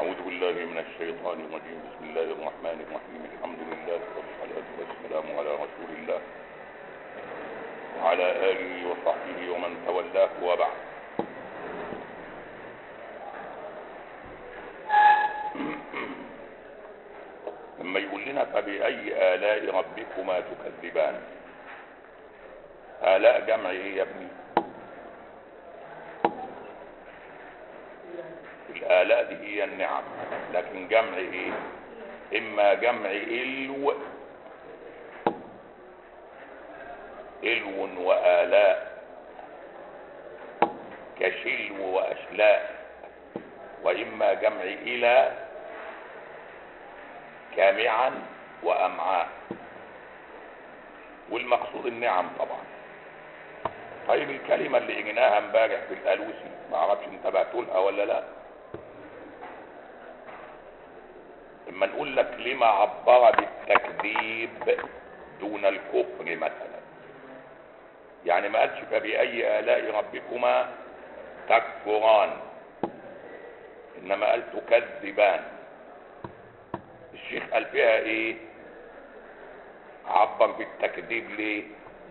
أعوذ بالله من الشيطان الرجيم بسم الله الرحمن الرحيم الحمد لله والصلاة والسلام على رسول الله وعلى آله وصحبه ومن تولاه وبعد لما يقول لنا فبأي آلاء ربكما تكذبان آلاء جمع ايه يا ابني الآلاء دي هي النعم لكن جمع ايه اما جمع إلو إلو وآلاء كشلو وأشلاء وإما جمع إلى كامعا وأمعاء والمقصود النعم طبعا طيب الكلمة اللي قلناها امبارح في الألوسي ما اعرفش انتبهتوا لها ولا لا لما نقول لك لما عبر بالتكذيب دون الكفر مثلا يعني ما قالش فبأي آلاء ربكما تكفران انما قال تكذبان الشيخ قال فيها ايه عبر بالتكذيب ليه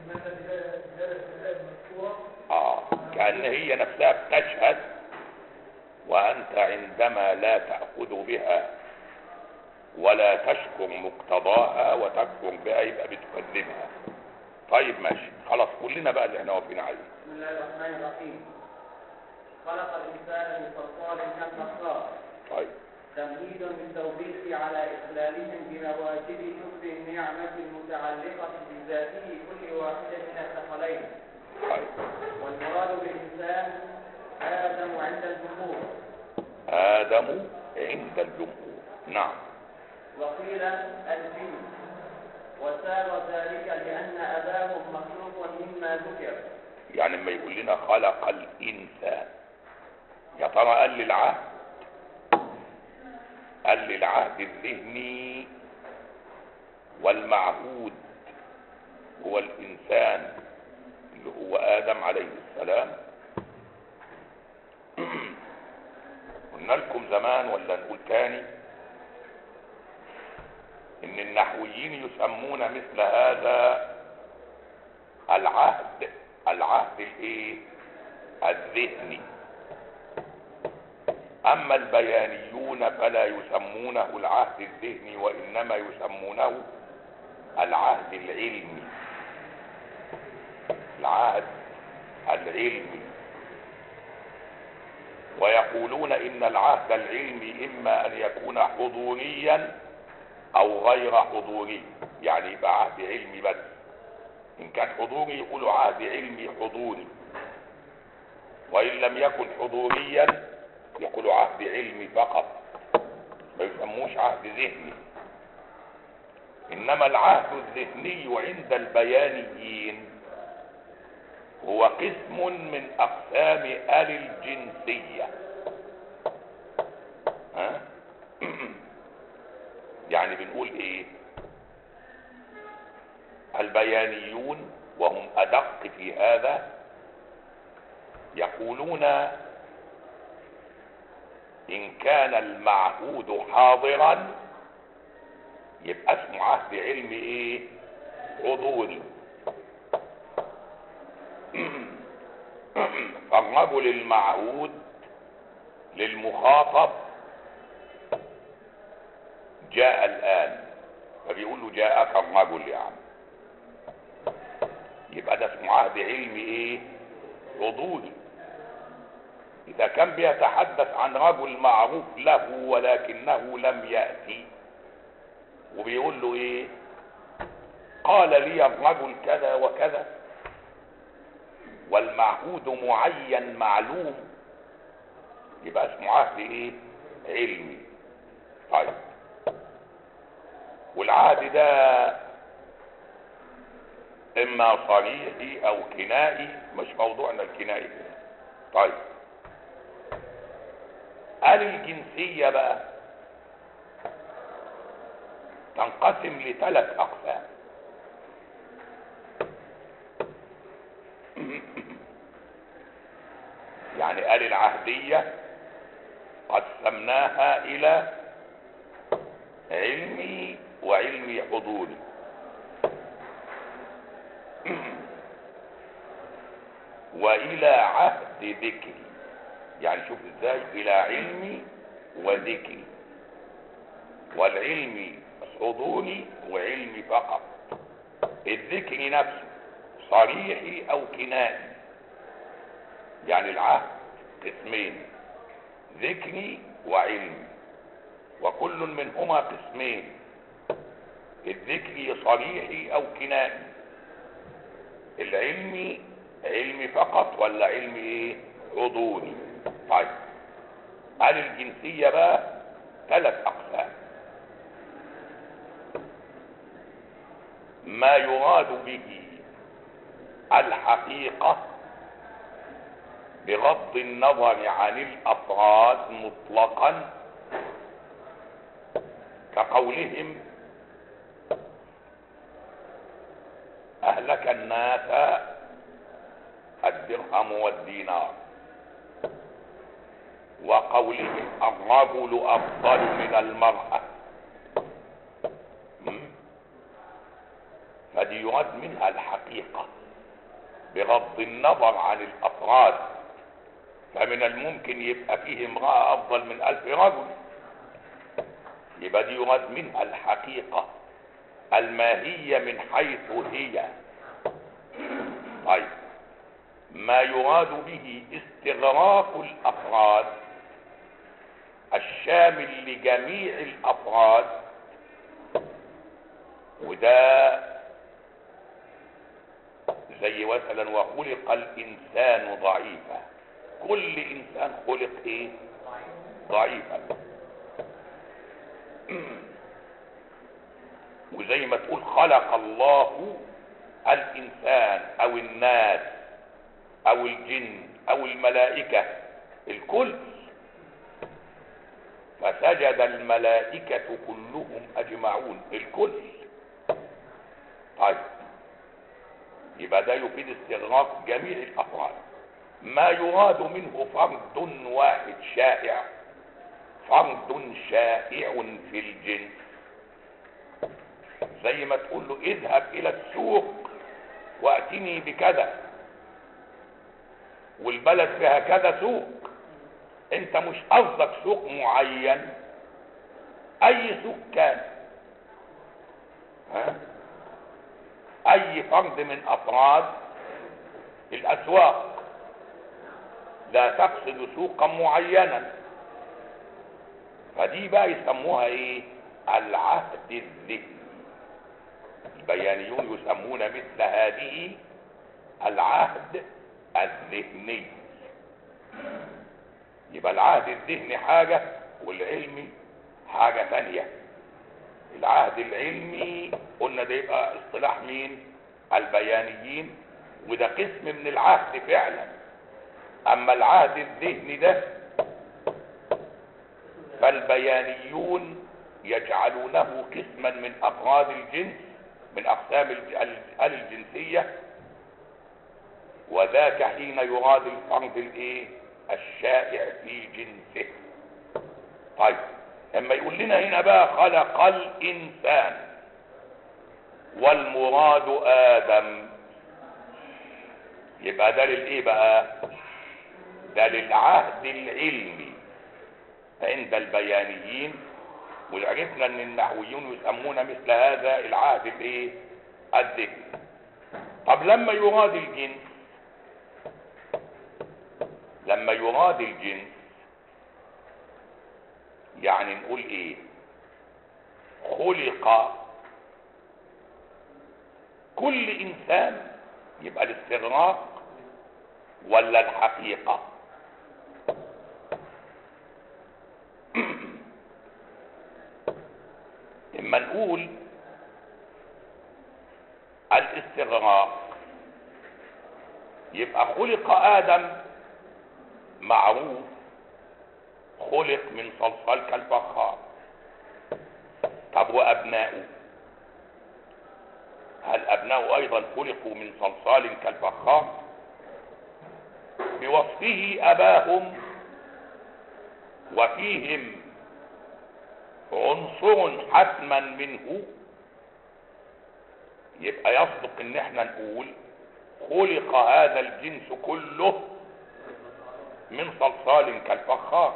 اه كأن هي نفسها بتشهد وانت عندما لا تأخذ بها ولا تشكر مقتضاها وتكفر بها يبقى بتكذبها طيب ماشي خلاص كلنا بقى اللي احنا واقفين عليه بسم الله الرحمن الرحيم خلق الإنسان من صلصال كالفخار طيب تمهيد للتوبيخ على إخلالهم بمواجب شكر النعمة المتعلقة بذاته كل واحد من الثقلين طيب والمراد بالإنسان آدم عند الجمهور آدم عند الجمهور نعم وقيل الجن وسار ذلك لأن أباهم مخلوق مما ذكر يعني لما يقول لنا خلق الإنسان يا ترى قال للعهد قال للعهد الذهني والمعهود هو الإنسان اللي هو آدم عليه السلام قلنا لكم زمان ولا نقول تاني ان النحويين يسمون مثل هذا العهد العهد الايه الذهني اما البيانيون فلا يسمونه العهد الذهني وانما يسمونه العهد العلمي العهد العلمي ويقولون ان العهد العلمي اما ان يكون حضوريا او غير حضوري يعني يبقى عهد علمي بس ان كان حضوري يقولوا عهد علمي حضوري وان لم يكن حضوريا يقولوا عهد علمي فقط ما يسموش عهد ذهني انما العهد الذهني عند البيانيين هو قسم من اقسام ال الجنسيه ها يعني بنقول ايه البيانيون وهم ادق في هذا يقولون ان كان المعهود حاضرا يبقى اسمه عهد علمي ايه حضوري فالرجل المعهود للمخاطب جاء الآن فبيقول له جاءك الرجل يا عم يبقى ده اسمه عهد علمي ايه حضوري اذا كان بيتحدث عن رجل معروف له ولكنه لم يأتي وبيقول له ايه قال لي الرجل كذا وكذا والمعهود معين معلوم يبقى اسمه عهد ايه علمي طيب والعهد ده اما صريحي او كنائي مش موضوعنا الكنائي هنا. طيب قال الجنسية بقى تنقسم لثلاث اقسام يعني قال العهدية قسمناها الى علمي وعلمي حضوري والى عهد ذكري يعني شوف ازاي الى علمي وذكري والعلم حضوري وعلمي فقط الذكر نفسه صريحي او كنائي يعني العهد قسمين ذكري وعلمي وكل منهما قسمين الذكري صريحي او كنائي العلمي علمي فقط ولا علمي ايه حضوري طيب هل الجنسية بقى ثلاث اقسام ما يراد به الحقيقة بغض النظر عن الافراد مطلقا كقولهم اهلك الناس الدرهم والدينار وقولهم الرجل افضل من المرأة م? فدي يراد منها الحقيقة بغض النظر عن الافراد فمن الممكن يبقى فيه امرأة افضل من الف رجل يبقى دي يراد منها الحقيقة الماهية من حيث هي طيب ما يراد به استغراق الافراد الشامل لجميع الافراد وده زي مثلا وخلق الانسان ضعيفا كل انسان خلق ايه ضعيفا وزي ما تقول خلق الله الانسان او الناس او الجن او الملائكة الكل فسجد الملائكة كلهم اجمعون الكل طيب يبقى ده يفيد استغراق جميع الافراد ما يراد منه فرد واحد شائع فرد شائع في الجنس زي ما تقول له اذهب الى السوق واتني بكذا والبلد فيها كذا سوق انت مش قصدك سوق معين اي سوق كان ها اي فرد من افراد الاسواق لا تقصد سوقا معينا فدي بقى يسموها ايه العهد الذهني البيانيون يسمون مثل هذه العهد الذهني يبقى العهد الذهني حاجة والعلمي حاجة ثانية العهد العلمي قلنا ده يبقى اصطلاح مين البيانيين وده قسم من العهد فعلا اما العهد الذهني ده فالبيانيون يجعلونه قسما من افراد الجنس من اقسام الجنسية وذاك حين يراد الفرد الايه الشائع في جنسه طيب اما يقول لنا هنا بقى خلق الانسان والمراد ادم يبقى ده للايه بقى ده للعهد العلمي عند البيانيين وعرفنا ان النحويون يسمون مثل هذا العهد الايه الذهني طب لما يراد الجنس لما يراد الجنس يعني نقول ايه خلق كل انسان يبقى الاستغراق ولا الحقيقة اما نقول الاستغراق يبقى خلق ادم معروف خلق من صلصال كالفخار طب وابناؤه هل ابناؤه ايضا خلقوا من صلصال كالفخار بوصفه اباهم وفيهم عنصر حتما منه يبقى يصدق ان احنا نقول خلق هذا الجنس كله من صلصال كالفخار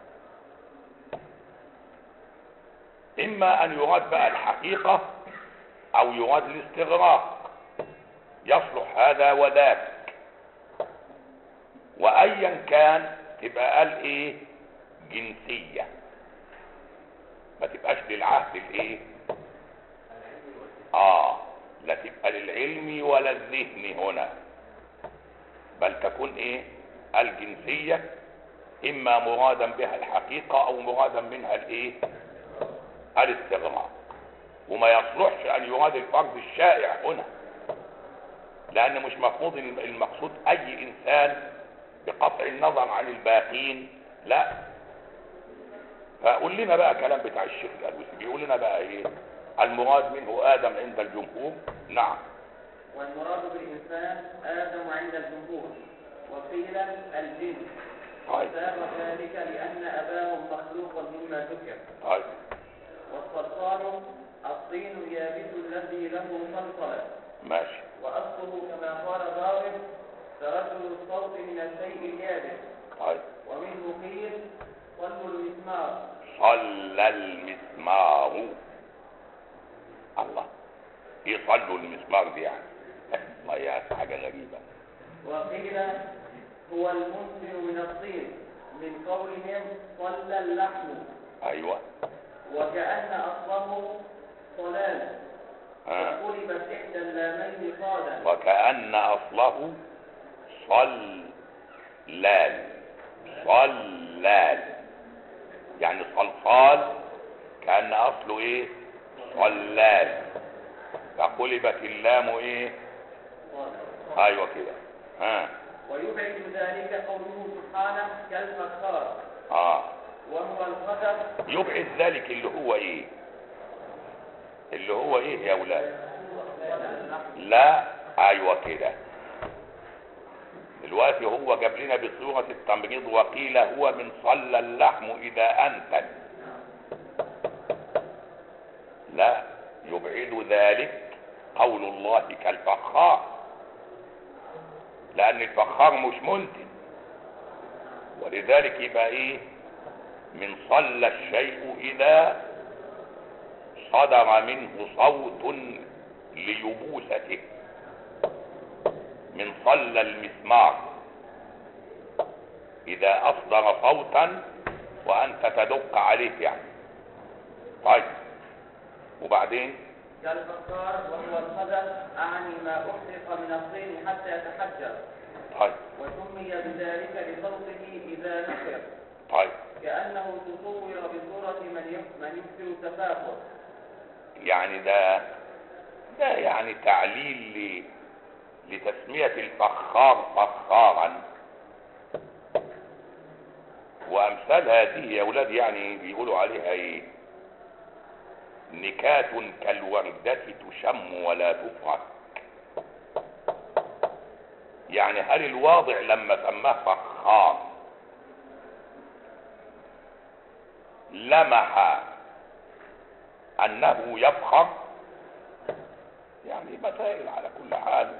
اما ان يراد بقى الحقيقة او يراد الاستغراق يصلح هذا وذاك وايا كان تبقى قال ايه جنسية ما تبقاش للعهد الايه اه لا تبقى للعلم ولا الذهن هنا بل تكون ايه الجنسية اما مرادا بها الحقيقة او مرادا منها الايه الاستغراق وما يصلحش ان يراد الفرد الشائع هنا لان مش مفروض المقصود اي انسان بقطع النظر عن الباقين لا فقول لنا بقى كلام بتاع الشيخ الالوسي بيقول لنا بقى ايه المراد منه ادم عند الجمهور نعم والمراد بالإنسان آدم عند الجمهور وقيل الجن طيب وساق ذلك لأن أباه مخلوق مما ذكر طيب والصلصال الطين اليابس الذي له صلصلة ماشي وأصله كما قال ضارب ترجل الصوت من الشيء اليابس طيب ومنه قيل صلب المسمار صلى المسمار الله ايه صلوا المسمار دي يعني الله يا حاجة غريبة وقيل هو المنزل من الطين من قولهم صلى اللحم ايوه وكأن أصله صلال ها فقلبت إحدى اللامين صادا وكأن اصله صلال صلال يعني صلصال كأن اصله ايه صلال فقلبت اللام ايه صادا ايوه كده ها ويبعد ذلك قوله سبحانه كالفخار اه وهو القدر يبعد ذلك اللي هو ايه اللي هو ايه يا اولاد لا ايوه كده دلوقتي هو جاب لنا بصورة التمريض وقيل هو من صلى اللحم اذا انتن لا يبعد ذلك قول الله كالفخار لان الفخار مش منتن ولذلك يبقى ايه من صلى الشيء اذا صدر منه صوت ليبوسته من صلى المسمار اذا اصدر صوتا وانت تدق عليه يعني طيب وبعدين كالفخار وهو القدر أعني ما أحرق من الطين حتى يتحجر طيب وسمي بذلك لصوته إذا نفر طيب كأنه تصور بصورة من يف- من يكثر التفاخر يعني ده ده يعني تعليل ل... لتسمية الفخار فخارا وأمثال هذه يا أولاد يعني بيقولوا عليها إيه نكات كالوردة تشم ولا تفرك يعني هل الواضع لما سماه فخار لمح انه يفخر يعني مسائل على كل حال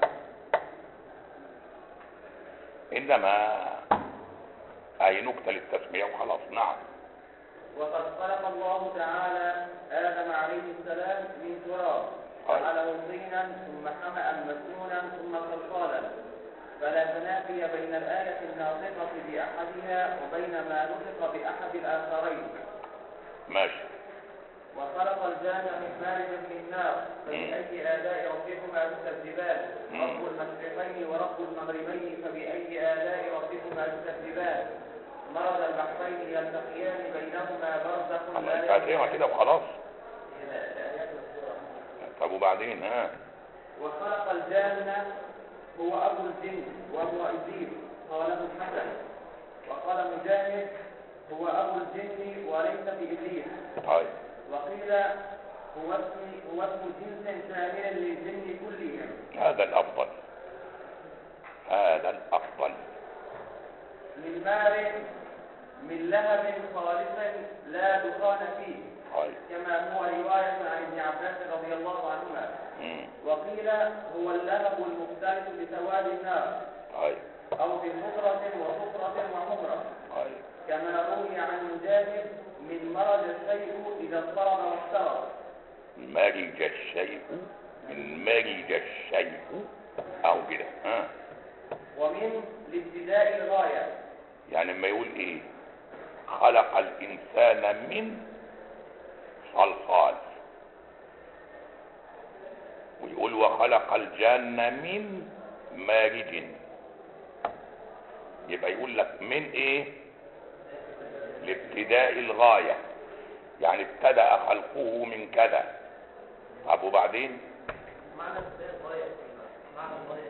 انما اي نكته للتسميه وخلاص نعم وقد خلق الله تعالى آدم عليه السلام من تراب جعله طينا ثم حمأ مسنونا ثم صلصالا فلا تنافي بين الآية الناطقة بأحدها وبين ما نطق بأحد الآخرين ماشي وخلق الجان من مارج من النار فبأي آلاء ربكما تكذبان رب المشرقين ورب المغربين فبأي آلاء ربكما تكذبان مرض البحرين يلتقيان بينهما برزخ الله انت هتقرا كده وخلاص الآيات والسورة. طب وبعدين ها وخلق الجان هو أبو الجن وهو إبليس قاله الحسن وقال مجاهد هو أبو الجن وليس بإبليس طيب وقيل هو اسم هو اسم جنس شامل للجن كلهم هذا الافضل هذا الافضل من مارج من لهب خالص لا دخان فيه طيب كما هو رواية عن ابن عباس رضي الله عنهما مم. وقيل هو اللهب المختلط بسواد النار طيب أو بحفرة وحفرة وحفرة طيب كما روي عن مجاهد من مرض الشيء إذا اضطرب واحترق مرج الشيء من مرج الشيء او كده ها ومن لابتداء الغاية يعني لما يقول ايه خلق الانسان من صلصال ويقول وخلق الجنة من مارج يبقى يقول لك من ايه لابتداء الغاية يعني ابتدأ خلقه من كذا طب وبعدين معنى ابتداء الغاية معنى الغاية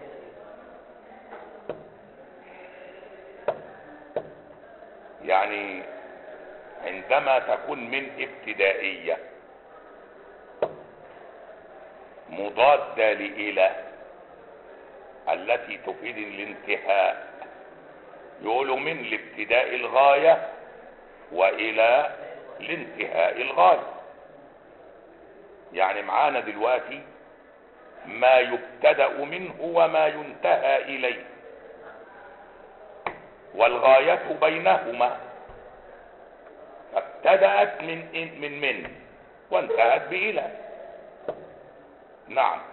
يعني عندما تكون من ابتدائية مضادة لإلى التي تفيد الانتهاء يقولوا من لابتداء الغاية وإلى لانتهاء الغاية يعني معانا دلوقتي ما يبتدأ منه وما ينتهى إليه والغاية بينهما فابتدأت من من من وانتهت بإلى نعم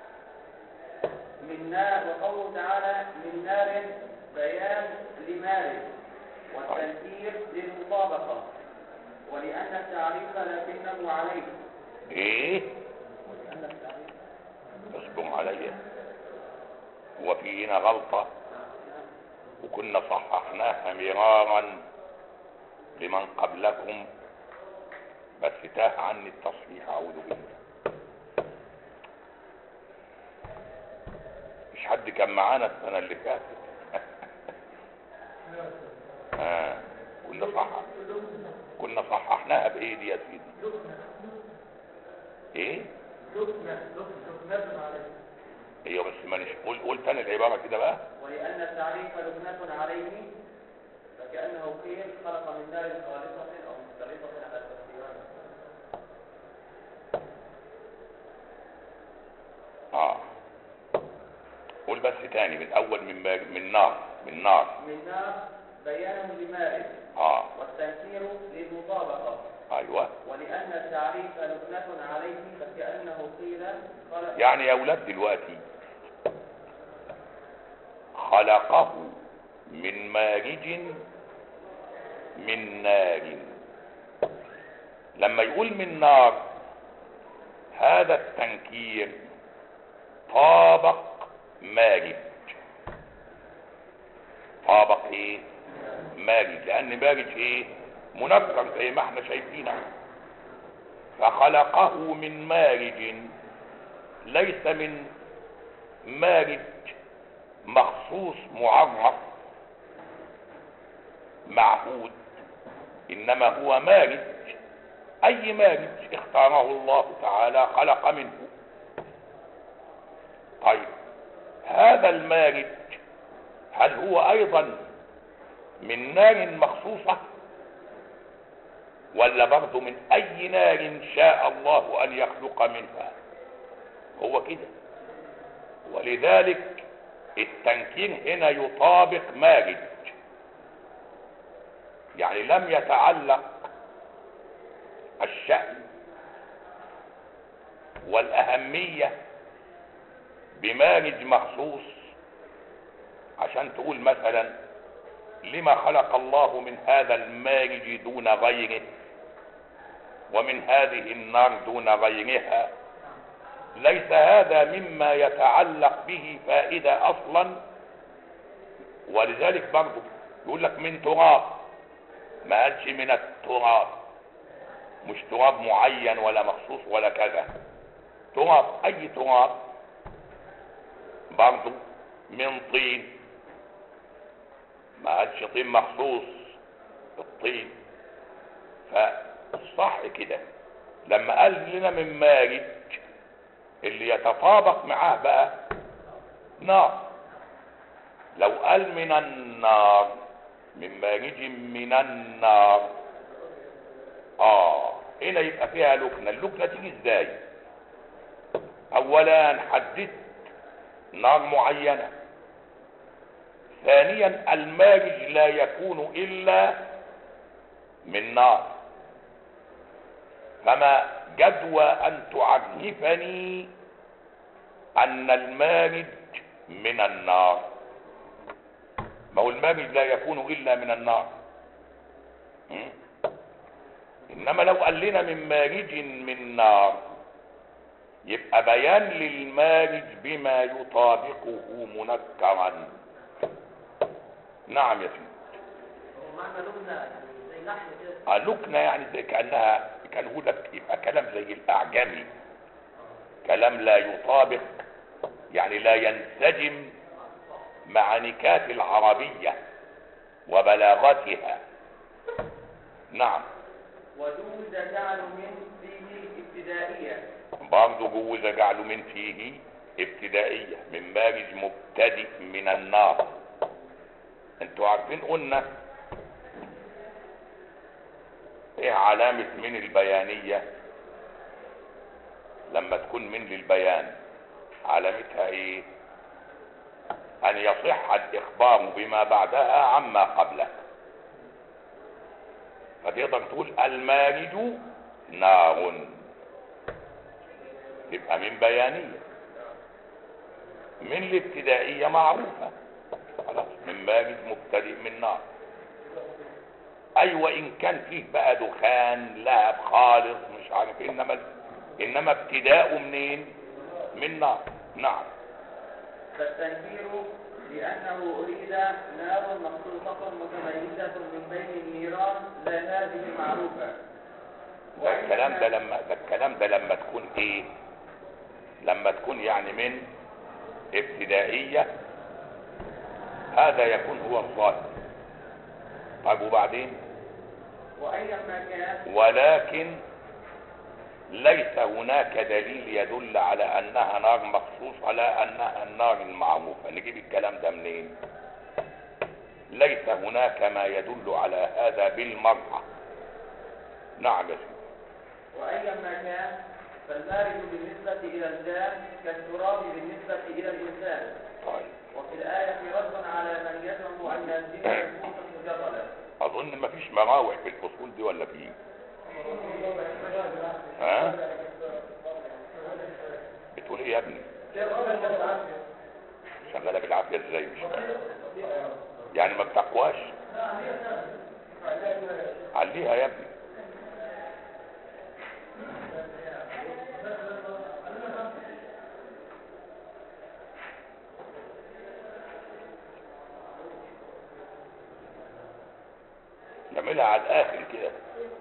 من نار وقوله تعالى من نار بيان لمارد والتنكير للمطابقة ولأن التعريف لكنه عليه ايه اصبر عليا هو في هنا غلطة وكنا صححناها مرارا لمن قبلكم بس تاه عني التصحيح اعوذ بالله مش حد كان معانا السنة اللي فاتت آه. كنا صح كنا صححناها بايه دي يا سيدي ايه ايوه بس ما نش... قول قول تاني العبارة كده بقى ولأن التعريف لبنة عليه فكأنه قيل خلق من نار خالصة أو مختلطة على التفسيرات اه قول بس تاني من اول من باج... من نار من نار من نار بيان لمارد اه والتنكير للمطابقة ايوه ولأن التعريف لبنة عليه فكأنه قيل خلق يعني يا اولاد دلوقتي خلقه من مارج من نار لما يقول من نار هذا التنكير طابق مارج طابق ايه مارج لان مارج ايه منكر زي ما احنا شايفين فخلقه من مارج ليس من مارج مخصوص معرف معهود انما هو مارج اي مارج اختاره الله تعالى خلق منه طيب هذا المارج هل هو ايضا من نار مخصوصة ولا برضه من اي نار شاء الله ان يخلق منها هو كده ولذلك التنكير هنا يطابق مارج يعني لم يتعلق الشأن والأهمية بمارج مخصوص عشان تقول مثلا لما خلق الله من هذا المارج دون غيره ومن هذه النار دون غيرها ليس هذا مما يتعلق به فائدة اصلا ولذلك برضه يقول لك من تراب ما قالش من التراب مش تراب معين ولا مخصوص ولا كذا تراب اي تراب برضه من طين ما قالش طين مخصوص الطين فالصح كده لما قال لنا من مارج اللي يتطابق معاه بقى نار لو قال من النار من مارج من النار اه هنا يبقى فيها لكنة اللكنة تيجي ازاي اولا حددت نار معينة ثانيا المارج لا يكون الا من نار فما جدوى ان تعرفني ان المارج من النار ما هو المارج لا يكون الا من النار م? انما لو قال لنا من مارج من نار يبقى بيان للمارج بما يطابقه منكرا نعم يا سيدي ومعنى لبنى يعني زي لحم كده آه، لكنة يعني زي كأنها كان هو ده يبقى كلام زي الأعجمي كلام لا يطابق يعني لا ينسجم مع نكات العربية وبلاغتها نعم وجوز جعل من فيه ابتدائية برضه جوز جعل من فيه ابتدائية من مارج مبتدئ من النار انتوا عارفين قلنا ايه علامة من البيانية لما تكون من للبيان علامتها ايه ان يصح الاخبار بما بعدها عما قبله فتقدر تقول المارج نار تبقى من بيانية من الابتدائية معروفة خلاص من مارج مبتدئ من نار ايوه ان كان فيه بقى دخان لهب خالص مش عارف إيه، انما انما ابتداؤه منين من نار نعم فالتنكير لأنه أريد نار مخصوصة متميزة من بين النيران لا هذه معروفة ده الكلام ده لما ده الكلام ده لما تكون ايه لما تكون يعني من ابتدائية هذا يكون هو الظاهر طيب وبعدين وأيا ما كان ولكن ليس هناك دليل يدل على انها نار مخصوصة لا انها النار المعروفة نجيب الكلام ده منين ليس هناك ما يدل على هذا بالمرة نعم يا سيدي وأيا ما كان فالمارد بالنسبة إلى الجان كالتراب بالنسبة إلى الإنسان طيب وفي الآية رد على من يزعم أن الجن ينقص جبلا اظن مفيش مراوح في الفصول دي ولا فيه ها بتقول ايه يا ابني شغاله بالعافيه ازاي مش فاهم يعني ما بتقواش عليها يا ابني نعملها على الاخر كده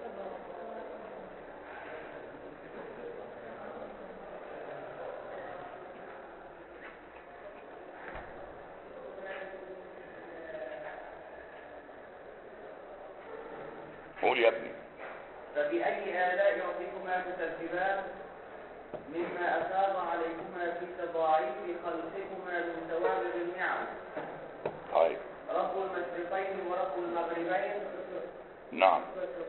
قول يا ابني فبأي آلاء ربكما تكذبان مما أفاض عليكما في تضاعيف خلقكما من توابع النعم طيب رب المشرقين ورب المغربين نعم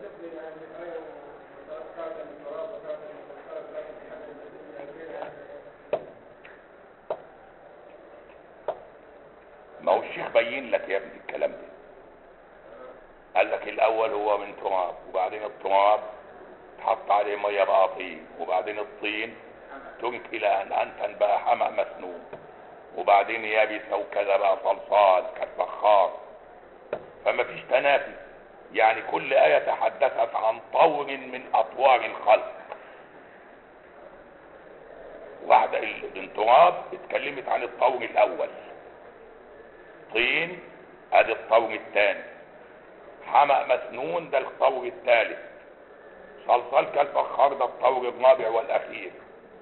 ما هو الشيخ بين لك يا ابني الكلام ده قال لك الاول هو من تراب وبعدين التراب تحط عليه ميه بقى طين وبعدين الطين ترك الى ان انتن بقى حمأ مسنون وبعدين يابس وكذا بقى صلصال كالفخار فما فيش تنافي يعني كل آية تحدثت عن طور من أطوار الخلق بعد الانتراب اتكلمت عن الطور الأول طين ادي الطور الثاني حمأ مسنون ده الطور الثالث صلصال كالفخار ده الطور الرابع والأخير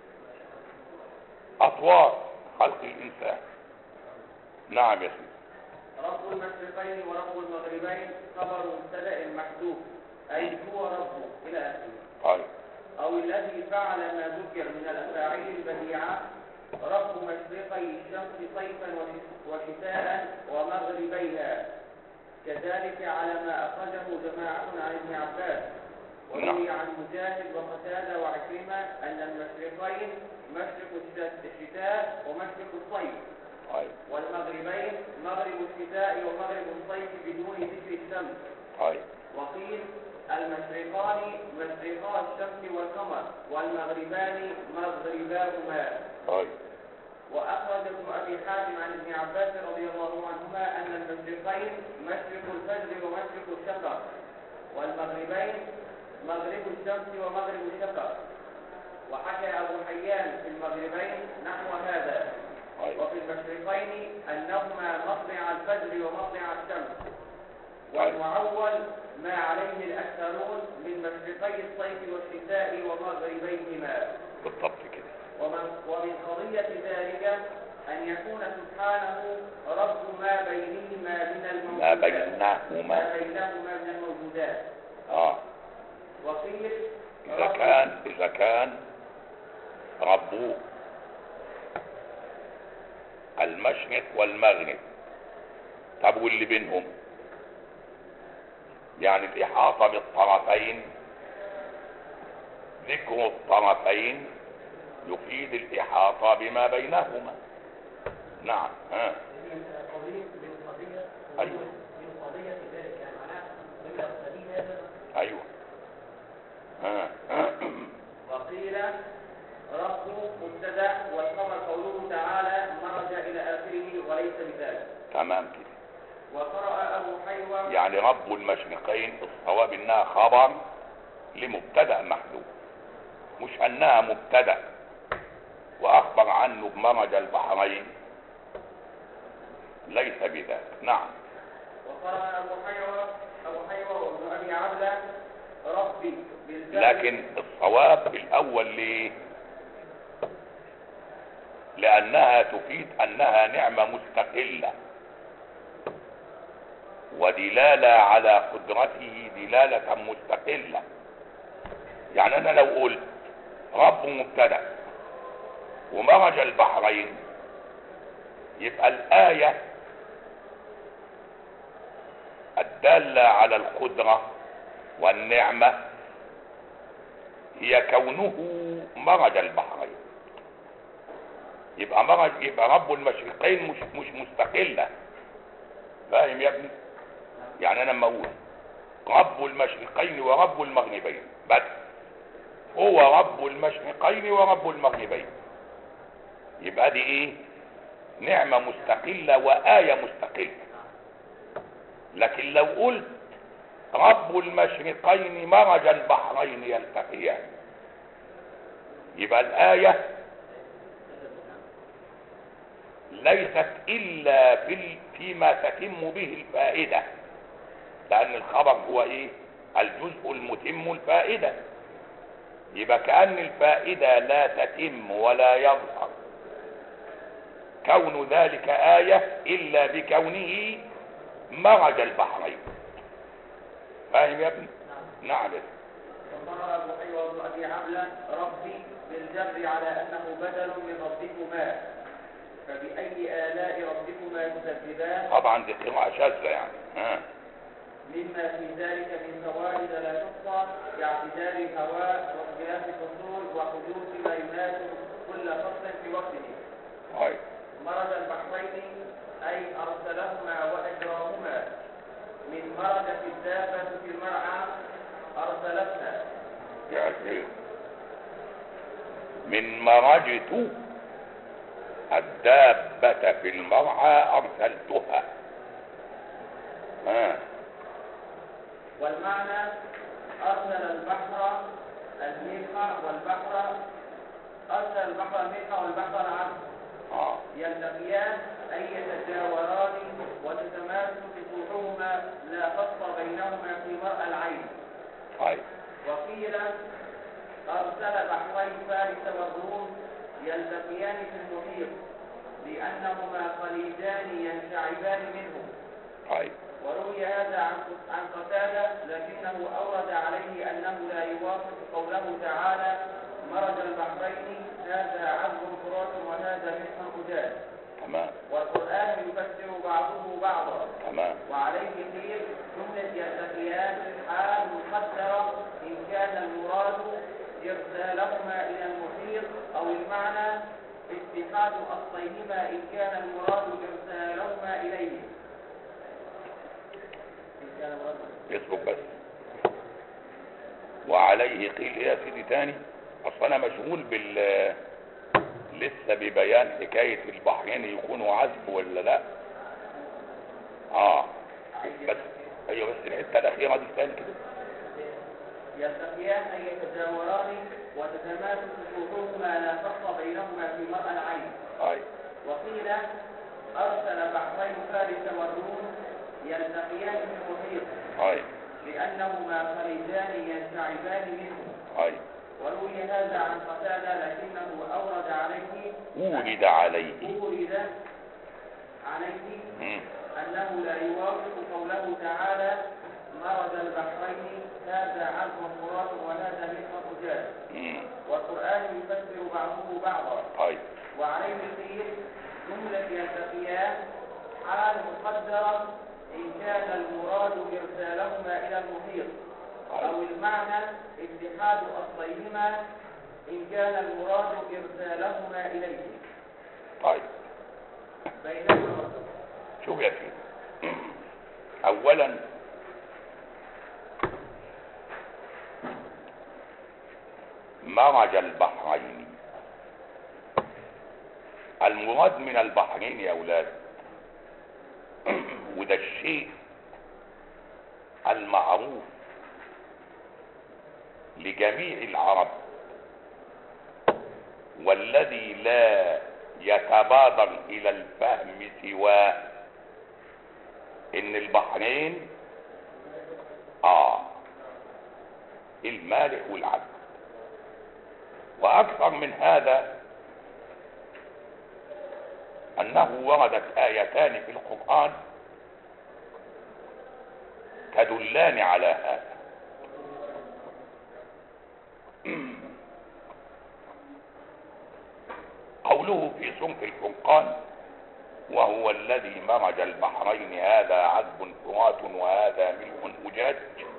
أطوار خلق الإنسان نعم يا سيدي رب المشرقين ورب المغربين خبر مبتدأ محذوف أي هو رب إلى آخره طيب أو الذي فعل ما ذكر من الأفاعيل البديعة رب مشرقي الشمس صيفا وش- وشتاء ومغربيها كذلك على ما أخرجه جماعة عن ابن عباس وروي نعم. عن مجاهد وقتادة وعكرمة أن المشرقين مشرق الشت- الشتاء ومشرق الصيف طيب والمغربين مغرب الشتاء ومغرب الصيف بدون ذكر الشمس طيب وقيل المشرقان مشرقا الشمس والقمر والمغربان مغرباهما طيب وأخرج ابن أبي حاتم عن ابن عباس رضي الله عنهما أن المشرقين مشرق الفجر ومشرق الشفق والمغربين مغرب الشمس ومغرب الشفق وحكى أبو حيان في المغربين نحو هذا طيب وفي المشرقين أنهما مطلع الفجر ومطلع الشمس طيب. والمعول ما عليه الأكثرون من مشرقي الصيف والشتاء ومغربيهما بالضبط كده ومن, ومن قضية ذلك أن يكون سبحانه رب ما بينهما من ما الموجودات بينهما ما بينهما من الموجودات اه وقيل اذا رب- كان اذا كان ربه المشرق والمغرب طب واللي بينهم يعني الإحاطة بالطرفين ذكر الطرفين يفيد الإحاطة بما بينهما نعم ها من قضية من قضية أيوة. من قضية ذلك يعني معناها من القضية هذا أيوه ها وقيل رب مبتدا والخبر قوله تعالى مرج إلى آخره وليس بذلك تمام كده وقرأ أبو حيوة يعني رب المشرقين الصواب انها خبر لمبتدا محذوف مش انها مبتدا واخبر عنه بمرج البحرين ليس بذلك نعم وقرأ أبو حيوة أبو حيوة وابن أبي عبلة ربي بالجر لكن الصواب الاول ليه لانها تفيد انها نعمه مستقله ودلاله على قدرته دلاله مستقله يعني انا لو قلت رب مبتدا ومرج البحرين يبقى الايه الداله على القدره والنعمه هي كونه مرج البحرين يبقى مرج يبقى رب المشرقين مش مش مستقله فاهم يا ابني يعني انا لما اقول رب المشرقين ورب المغربين بس هو رب المشرقين ورب المغربين يبقى دي ايه نعمه مستقله وايه مستقله لكن لو قلت رب المشرقين مرج البحرين يلتقيان يبقى الآية ليست إلا في ال- فيما تتم به الفائدة لأن الخبر هو إيه؟ الجزء المتم الفائدة يبقى كأن الفائدة لا تتم ولا يظهر كون ذلك آية إلا بكونه مرج البحرين فاهم يا ابني؟ نعم يا ابني. وقرأ أبو حيوة وابن أبي عبلة ربي بالجر على أنه بدل من ربكما فبأي آلاء ربكما تكذبان طبعا دي قراءة شاذة يعني ها مما في ذلك من فوائد لا تحصى كاعتدال الهواء واختلاف الفصول وحدوث ما يناسب كل فصل في وقته طيب مرج البحرين أي أرسلهما وأجراهما من مرجة الدابة في المرعى أرسلتها يا شيخ من مرجت الدابة في المرعى أرسلتها ها والمعنى أرسل البحر الملح والبحر أرسل البحر الملح والبحر العذب اه يلتقيان أي يتجاوران وتتماس سطوحهما لا فصل بينهما في مرأى العين طيب وقيل أرسل بحري فارس والروم يلتقيان في المحيط لأنهما خليجان ينشعبان منه طيب وروي هذا عن عن قتادة لكنه أورد عليه أنه لا يوافق قوله تعالى مرج البحرين هذا عذب فرات وهذا ملح أجاج تمام والقرآن يفسر بعضه بعضا تمام وعليه قيل جملة يلتقيان حال مقدرة إن كان المراد إرسالهما إلى المحيط أو المعنى اتحاد أصليهما إن كان المراد إرسالهما إليه إن كان المراد يسبق بس وعليه قيل ايه يا سيدي تاني اصل انا مشغول بال لسه ببيان حكاية البحرين يكونوا عذب ولا لا اه بس ايوه بس الحتة الاخيرة دي تاني كده يلتقيان أي يتجاوران وتتماسك شروطهما لا فرق بينهما في مرأى العين اي وقيل أرسل بحرين فارس والروم يلتقيان في المحيط اي لأنهما خليجان ينشعبان منه اي وروي هذا عن قتادة لكنه أورد عليه ولد عليه أورد عليه مم. أنه لا يوافق قوله تعالى مرج البحرين هذا عذب فرات وهذا ملح أجاج مم. والقرآن يفسر بعضه بعضا طيب وعليه قيل جملة يلتقيان حال مقدرة إن كان المراد إرسالهما إلى المحيط أو المعنى اتحاد أصليهما إن كان المراد إرسالهما إليه طيب بينهما شوف يا سيدي اولا مرج البحرين المراد من البحرين يا اولاد وده الشيء المعروف لجميع العرب والذي لا يتبادر الى الفهم سواه ان البحرين اه المالح والعذب واكثر من هذا انه وردت ايتان في القران تدلان على هذا قوله في سورة الفرقان وهو الذي مرج البحرين هذا عذب فرات وهذا ملح أجاج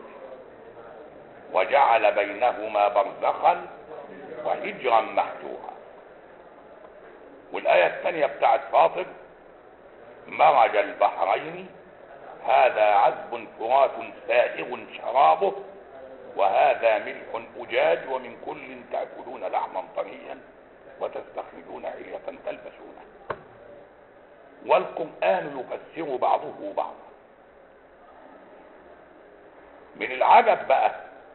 وجعل بينهما برزخا وحجرا محجورا والآية الثانية بتاعت فاطر مرج البحرين هذا عذب فرات سائغ شرابه وهذا ملح أجاج ومن كل تأكلون لحما طريا وتستخرجون علية تلبسونها والقرآن يفسر بعضه بعضا من العجب بقى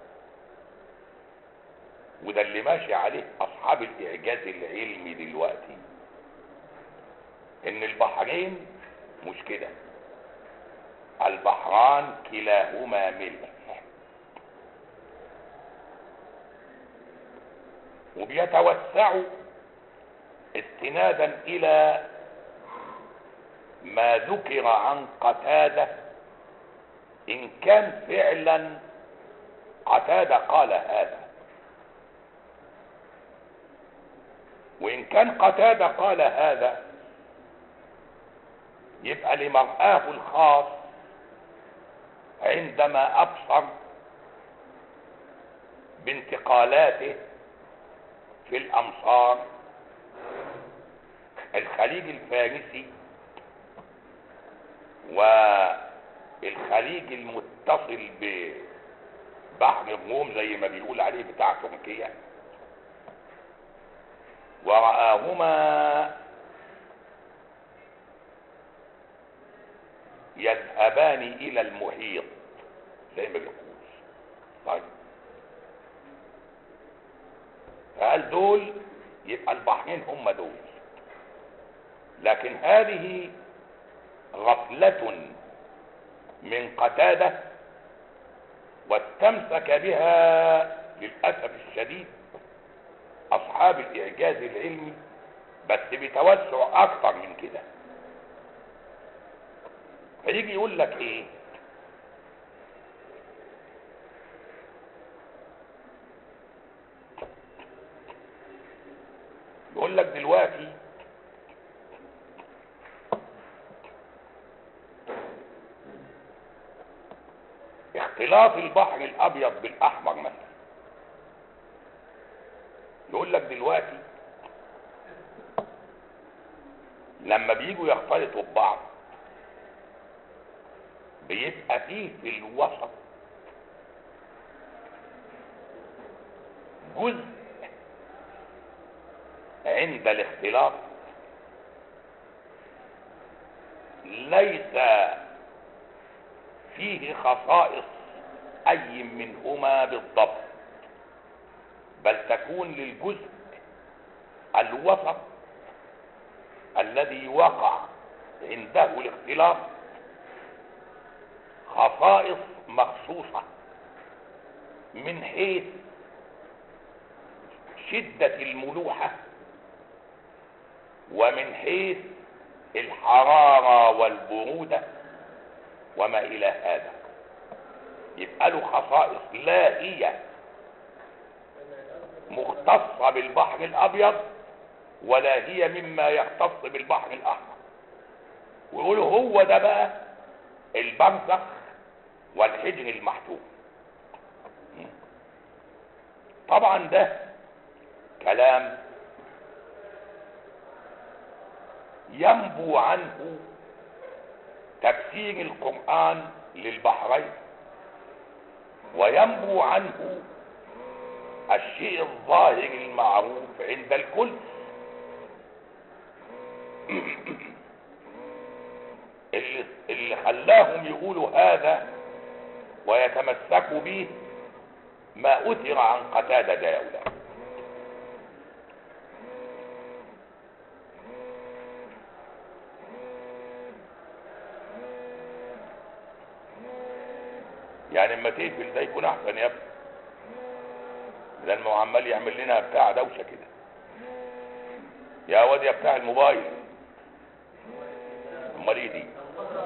وده اللي ماشي عليه أصحاب الإعجاز العلمي دلوقتي إن البحرين مش كده البحران كلاهما ملح وبيتوسعوا استنادا الى ما ذكر عن قتاده ان كان فعلا قتاده قال هذا وان كان قتاده قال هذا يبقى لمرآه الخاص عندما ابصر بانتقالاته في الامصار الخليج الفارسي والخليج المتصل ببحر الروم زي ما بيقول عليه بتاع تركيا ورآهما يذهبان الى المحيط زي ما بيقول طيب فقال دول يبقى البحرين هم دول لكن هذه غفلة من قتادة واستمسك بها للأسف الشديد أصحاب الإعجاز العلمي بس بتوسع أكتر من كده فيجي يقول لك إيه يقول لك دلوقتي اختلاط البحر الابيض بالاحمر مثلا يقول لك دلوقتي لما بيجوا يختلطوا ببعض بيبقى فيه في الوسط جزء عند الاختلاط ليس فيه خصائص اي منهما بالضبط بل تكون للجزء الوسط الذي وقع عنده الاختلاط خصائص مخصوصة من حيث شدة الملوحة ومن حيث الحرارة والبرودة وما إلى هذا يبقى له خصائص لا هي مختصة بالبحر الأبيض ولا هي مما يختص بالبحر الأحمر ويقولوا هو ده بقى البرزخ والحجر المحتوم طبعا ده كلام ينبو عنه تفسير القرآن للبحرين وينبو عنه الشيء الظاهر المعروف عند الكل اللي, اللي خلاهم يقولوا هذا ويتمسكوا به ما أثر عن قتادة يا أولاد يعني اما تقفل ده يكون احسن يا ابني بدل ما هو عمال يعمل لنا بتاع دوشه كده يا واد يا بتاع الموبايل امال ايه دي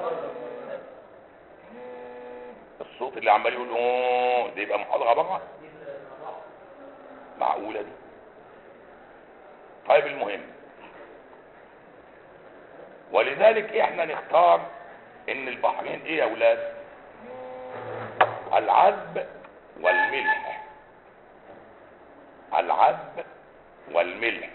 الصوت اللي عمال يقول اوه ده يبقى محاضره بره معقوله دي طيب المهم ولذلك احنا نختار ان البحرين ايه يا اولاد العذب والملح العذب والملح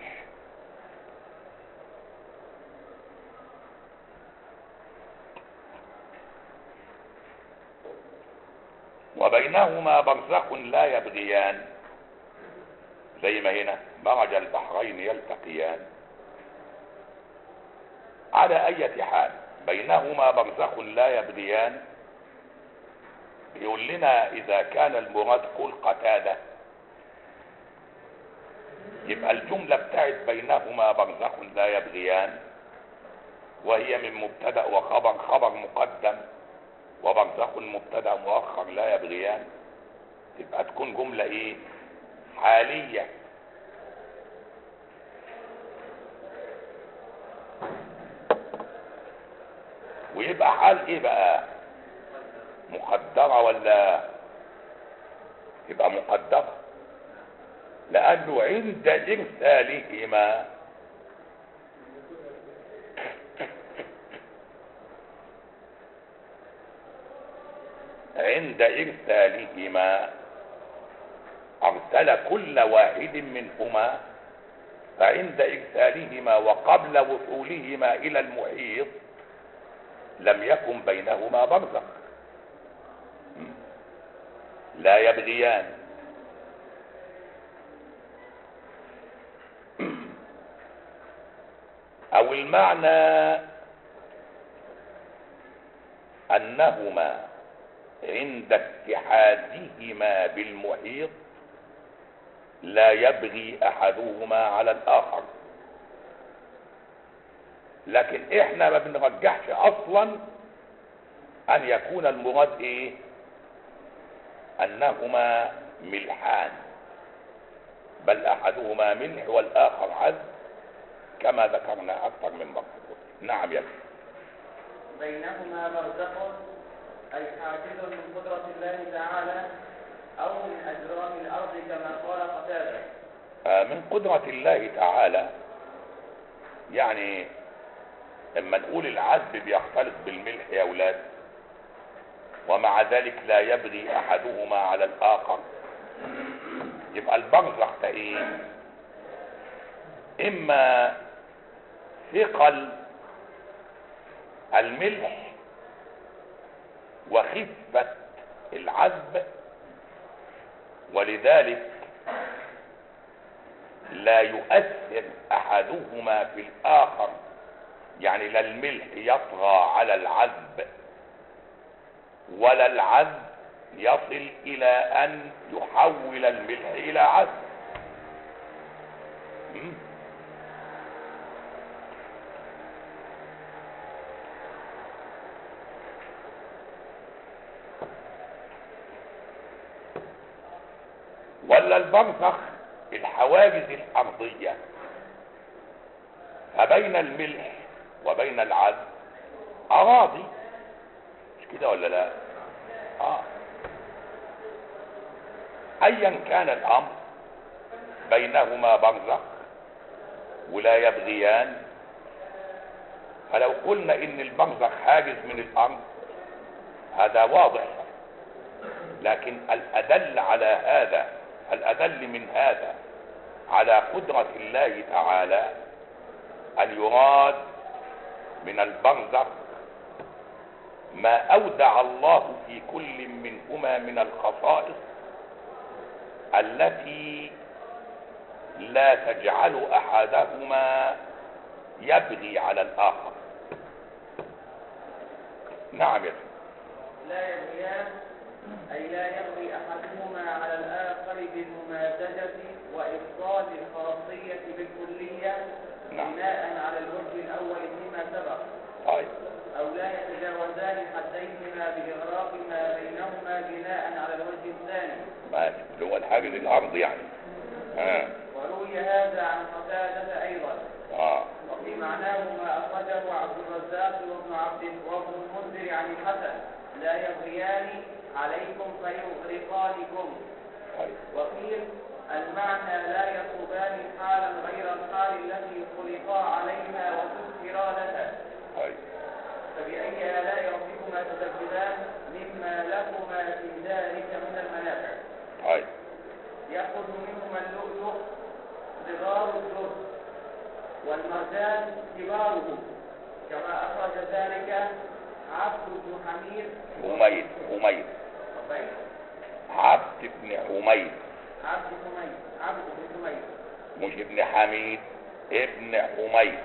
وبينهما برزخ لا يبغيان زي ما هنا مرج البحرين يلتقيان على اية حال بينهما برزخ لا يبغيان يقول لنا اذا كان المراد قول قتاده يبقى الجملة بتاعت بينهما برزخ لا يبغيان وهي من مبتدأ وخبر خبر مقدم وبرزخ مبتدأ مؤخر لا يبغيان تبقى تكون جملة ايه حالية ويبقى حال ايه بقى مقدرة ولا يبقى مقدرة لأنه عند إرسالهما عند إرسالهما أرسل كل واحد منهما فعند إرسالهما وقبل وصولهما إلى المحيط لم يكن بينهما برزخ لا يبغيان او المعنى انهما عند اتحادهما بالمحيط لا يبغي احدهما على الاخر لكن احنا ما بنرجحش اصلا ان يكون المراد ايه انهما ملحان بل احدهما ملح والاخر عذب كما ذكرنا اكثر من مره نعم يا أخي. بينهما برزخ أي حاجز من قدرة الله تعالى أو من أجرام الأرض كما قال قتادة آه، من قدرة الله تعالى يعني لما نقول العذب بيختلط بالملح يا اولاد ومع ذلك لا يبغي احدهما على الاخر يبقى البرزخ ده ايه اما ثقل الملح وخفة العذب ولذلك لا يؤثر احدهما في الاخر يعني لا الملح يطغى على العذب ولا العذب يصل الى ان يحول الملح الى عذب مم. ولا البرزخ الحواجز الارضيه فبين الملح وبين العذب اراضي مش كده ولا لا اه ايا كان الامر بينهما برزخ ولا يبغيان فلو قلنا ان البرزخ حاجز من الارض هذا واضح لكن الادل على هذا الادل من هذا على قدرة الله تعالى ان يراد من البرزخ ما اودع الله في كل منهما من الخصائص التي لا تجعل احدهما يبغي على الاخر نعم يا سيدي. لا يبغيان أي لا يبغي أحدهما على الآخر بالممازجة وإفصال الخاصية بالكلية نعم. بناء على الوجه الأول فيما سبق طيب أو لا يتجاوزان حديهما بإغراق ما بينهما بناء على الوجه الثاني ماشي اللي هو الحاجز الارضي يعني اه وروي هذا عن قتادة أيضا اه وفي معناه ما أخرجه عبد الرزاق وابن عبد وابن المنذر عن الحسن لا يبغيان عليكم فيغرقانكم طيب وقيل المعنى لا يطلبان حالا غير الحال التي خلقا عليها وتذكرا لها طيب فبأي آلاء ربكما تكذبان مما لكما في ذلك من المنافع طيب يأخذ منهما اللؤلؤ صغار الدر والمرجان كباره كما أخرج ذلك عبد بن حميد حميد حميد طيب. عبد بن حميد عبد حميد عبد بن حميد مش ابن حميد ابن حميد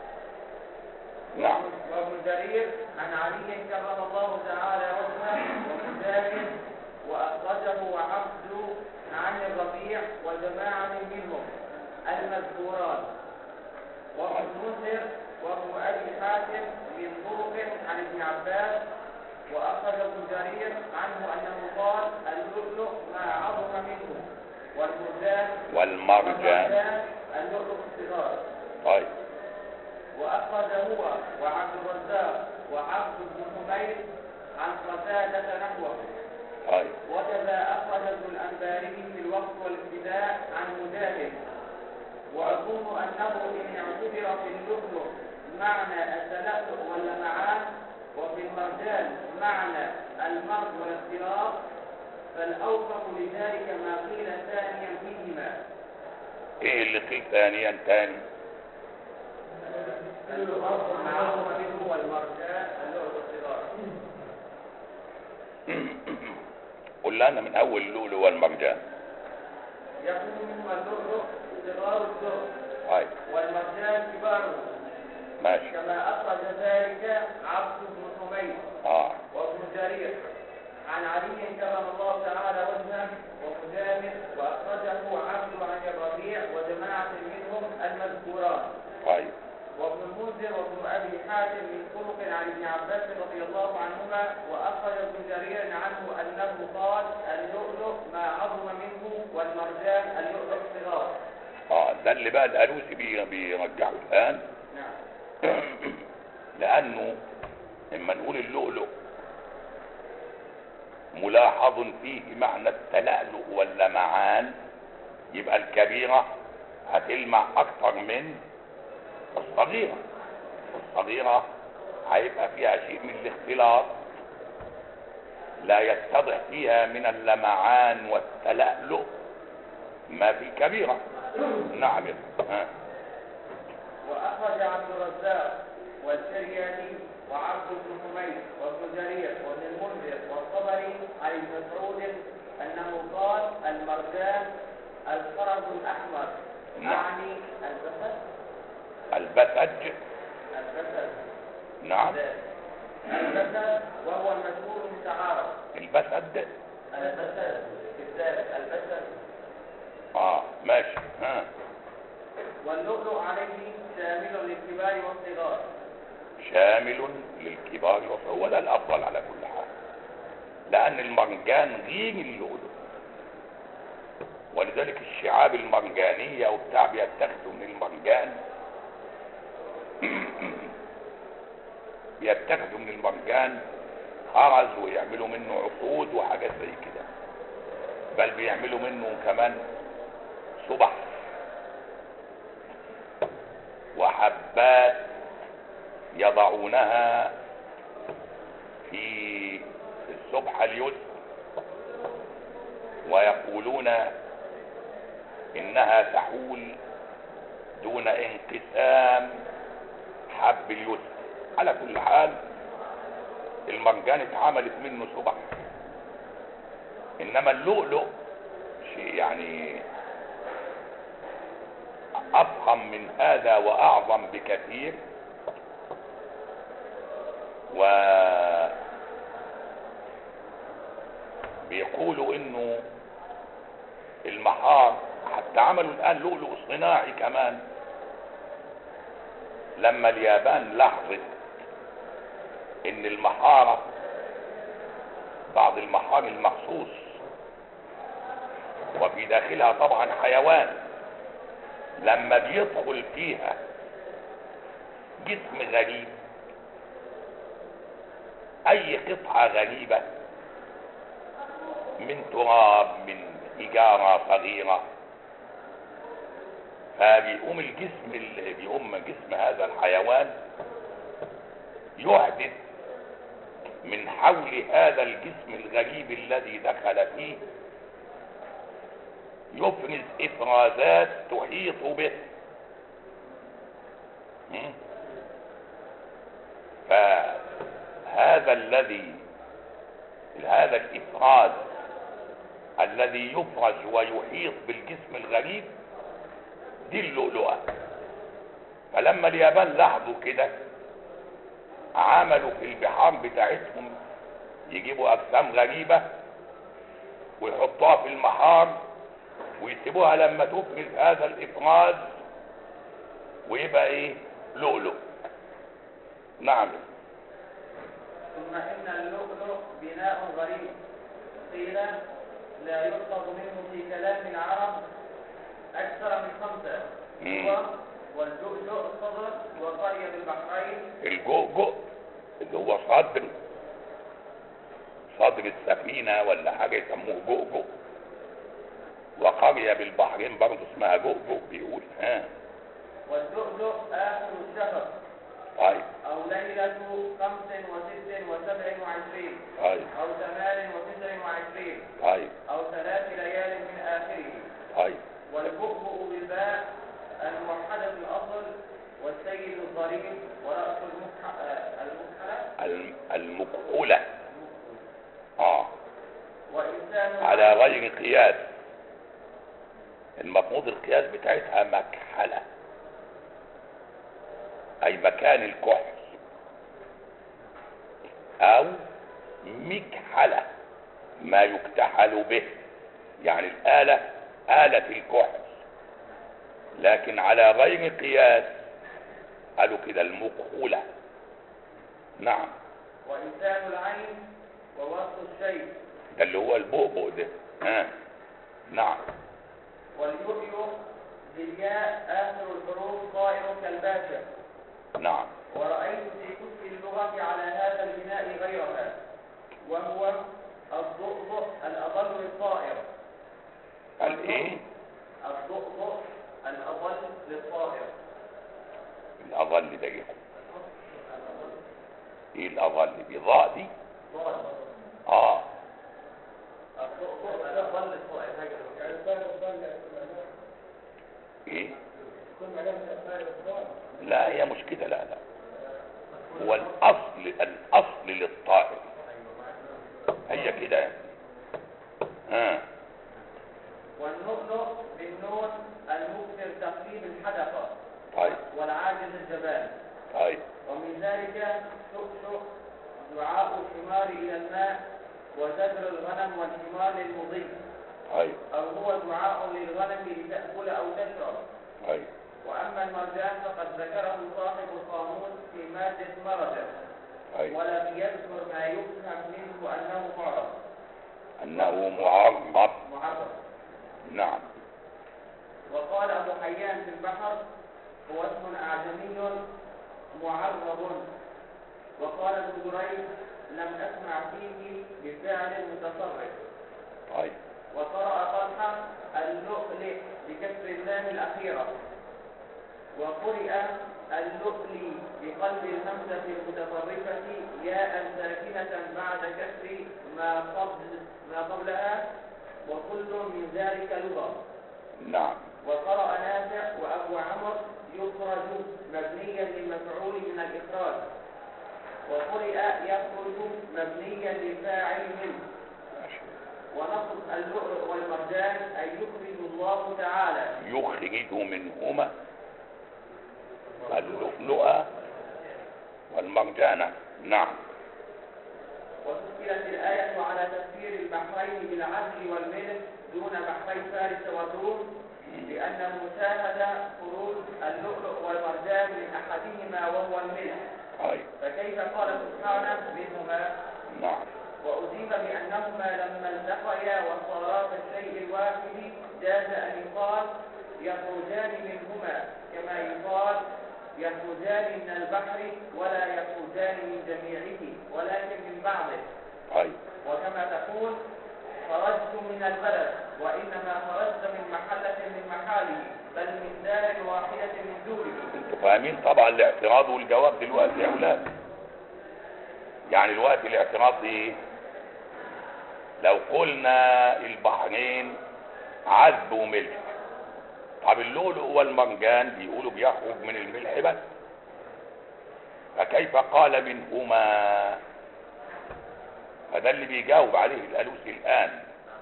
نعم وابن جرير عن علي كرم الله تعالى وجهه ومجاهد واخرجه عبد عن الربيع وجماعه منهم المذكوران وابن المنذر وابن ابي حاتم من طرق عن ابن عباس واخرج ابن جرير عنه انه قال اللؤلؤ ما عظم منه والمرجان والمرجان اللؤلؤ الصغار طيب وأخرج هو وعبد الرزاق وعبد بن حميد عن قتادة نحوه طيب وكذا أخرج ابن الأنباري في الوقت والابتداء عن مجاهد وأظن أنه إن اعتبر في اللؤلؤ معنى التلألؤ واللمعان وفي المرجان معنى المرض والاختلاط فالأوفق لذلك ما قيل ثانيا فيهما ايه اللي قيل ثانيا تاني اللؤلؤ معهما منه والمرجان اللؤلؤ الصغار قل لنا من اول اللؤلؤ والمرجان يكون منهما اللؤلؤ صغار الدر طيب والمرجان كباره ماشي كما أخرج ذلك عبد بن حميد اه وابن جرير عن علي كرم الله تعالى وجهه ومجاهد وأخرجه عبد عن الربيع وجماعة منهم المذكوران طيب وابن المنذر وابن أبي حاتم من طرق عن ابن عباس رضي الله عنهما وأخرج ابن جرير عنه أنه قال اللؤلؤ ما عظم منه والمرجان اللؤلؤ الصغار اه ده اللي بقى الالوسي بي- بيرجعه الان نعم لانه لما نقول اللؤلؤ ملاحظ فيه معنى التلألؤ واللمعان يبقى الكبيرة هتلمع اكتر من الصغيرة الصغيرة هيبقى فيها شيء من الاختلاط لا يتضح فيها من اللمعان والتلألؤ ما في كبيرة نعم ها. وأخرج عبد الرزاق والشرياني وعبد بن حميد وابن جرير وابن المنذر والطبري عن ابن مسعود أنه قال المرجان الفرج الأحمر نعم. يعني البسد البسج البسد نعم البسد وهو المشهور المتعارف البسد البسد بالذات البسد اه ماشي ها واللؤلؤ عليه شامل للكبار والصغار شامل للكبار وهو ده الافضل على كل حال لان المرجان غير اللؤلؤ ولذلك الشعاب المرجانية وبتاع بيتخذوا من المرجان بيتخذوا من المرجان خرز ويعملوا منه عقود وحاجات زي كده بل بيعملوا منه كمان صبح وحبات يضعونها في السبح اليسر ويقولون انها تحول دون انقسام حب اليسر على كل حال المرجان اتعملت منه سبح انما اللؤلؤ شيء يعني افخم من هذا واعظم بكثير و بيقولوا انه المحار حتى عملوا الان لؤلؤ صناعي كمان لما اليابان لاحظت ان المحارة بعض المحار المخصوص وفي داخلها طبعا حيوان لما بيدخل فيها جسم غريب اي قطعة غريبة من تراب من حجارة صغيرة فبيقوم الجسم اللي بيقوم جسم هذا الحيوان يحدث من حول هذا الجسم الغريب الذي دخل فيه يفرز افرازات تحيط به م? فهذا الذي هذا الافراز الذي يفرز ويحيط بالجسم الغريب دي اللؤلؤة فلما اليابان لاحظوا كده عملوا في البحار بتاعتهم يجيبوا اجسام غريبة ويحطوها في المحار ويسيبوها لما تفرز هذا الافراز ويبقى ايه لؤلؤ نعم ثم إن اللؤلؤ بناء غريب قيل لا يلفظ منه في كلام العرب أكثر من خمسة مم. هو واللؤلؤ صدر وقرية بالبحرين الجؤجؤ اللي هو صدر صدر السفينة ولا حاجة يسموه جؤجؤ وقرية بالبحرين برضه اسمها جؤجؤ بيقول ها واللؤلؤ آخر الشهر طيب أو ليلة خمس وست وسبع وعشرين طيب أو ثمان وتسع وعشرين طيب أو ثلاث ليال من آخره طيب والبؤبؤ بالباء الموحدة الأصل والسيد الضريب ورأس المكح- آه، المكحلة الم- المكحولة اه وإنسان على غير قياس المفروض القياس بتاعتها مكحلة اي مكان الكحل او مكحلة ما يكتحل به يعني الآلة آلة الكحل لكن على غير قياس قالوا كده المكحولة نعم وإنسان العين ووصف الشيء ده اللي هو البؤبؤ ده ها نعم واليؤيو بالياء آخر الحروف طائر كالباشا نعم ورأيت في كتب اللغة على هذا البناء غيرها وهو الضؤضؤ الأضل للطائر قال ايه الضؤضؤ الأضل للطائر الاظل ده ايه ايه الاظل دي ضاء دي ضاد اه لا هي مش كده لا لا هو الاصل الاصل للطائر هي كده يعني ها والنؤلؤ بالنون المكثر تقليب الحدقة طيب والعاجز الجبان طيب ومن ذلك شؤشؤ دعاء الحمار إلى الماء وزجر الغنم والحمار للمضي طيب أو هو دعاء للغنم لتأكل أو تشرب طيب وأما المرجان فقد ذكره صاحب القاموس في مادة مرجة طيب ولم يذكر ما يفهم منه أنه معرض انه معرب معرض نعم وقال أبو حيان في البحر هو اسم أعجمي معرب وقال ابن جريج لم أسمع فيه بفعل متصرف طيب وقرأ طلحة اللؤلؤ بكسر اللام الأخيرة وقرئ اللؤلي بقلب الهمزة المتطرفة ياء ساكنة بعد كسر ما قبل ما قبلها وكل من ذلك لغة نعم وقرأ نافع وأبو عمرو يخرج مبنيا للمفعول من الإخراج وقرئ يخرج مبنيا لفاعل منه ونصب اللؤلؤ والمرجان أن يخرج الله تعالى يخرج منهما اللؤلؤ والمرجان نعم وتشكلت الآية على تفسير البحرين بالعدل والملك دون بحري فارس والروم لأن المشاهد خروج اللؤلؤ والمرجان من أحدهما وهو الملك طيب فكيف قال سبحانه منهما نعم وأجيب بأنهما لما التقيا وصارا كالشيء الواحد جاز أن يقال يخرجان منهما كما يقال يخرجان من البحر ولا يخرجان من جميعه ولكن من بعضه طيب وكما تقول خرجت من البلد وإنما خرجت من محلة من محاله بل من دار واحدة من دوره انتوا فاهمين طبعا الاعتراض والجواب دلوقتي يا اولاد يعني دلوقتي الاعتراض ايه لو قلنا البحرين عذب وملح طب اللؤلؤ والمرجان بيقولوا بيخرج من الملح بس فكيف قال منهما فده اللي بيجاوب عليه الالوسي الان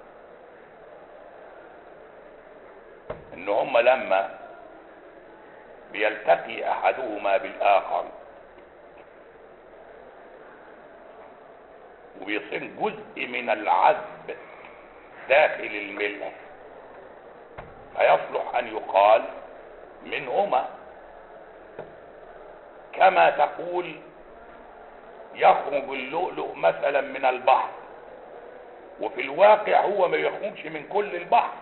ان هم لما بيلتقي احدهما بالاخر وبيصير جزء من العذب داخل الملح فيصلح ان يقال منهما كما تقول يخرج اللؤلؤ مثلا من البحر وفي الواقع هو ما يخرجش من كل البحر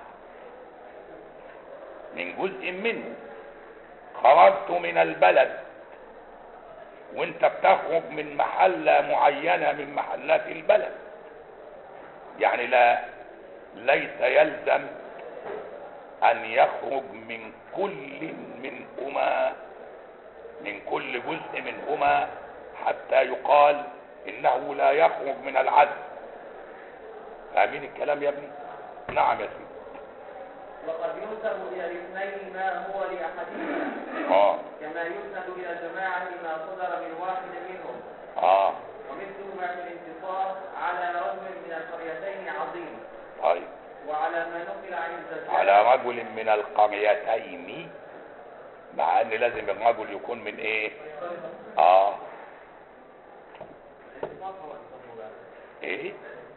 من جزء منه خرجت من البلد وانت بتخرج من محلة معينة من محلات البلد يعني لا ليس يلزم ان يخرج من كل منهما من كل جزء منهما حتى يقال انه لا يخرج من العدل فاهمين الكلام يا ابني نعم يا سيدي وقد ينسب إلى الاثنين ما هو لأحدهما اه كما يسند إلى الجماعة ما صدر من واحد منهم اه ومثله ما في الانتصار على رجل من القريتين عظيم طيب وعلى ما نقل عن الزجاج على رجل من القريتين مع ان لازم الرجل يكون من ايه اه ايه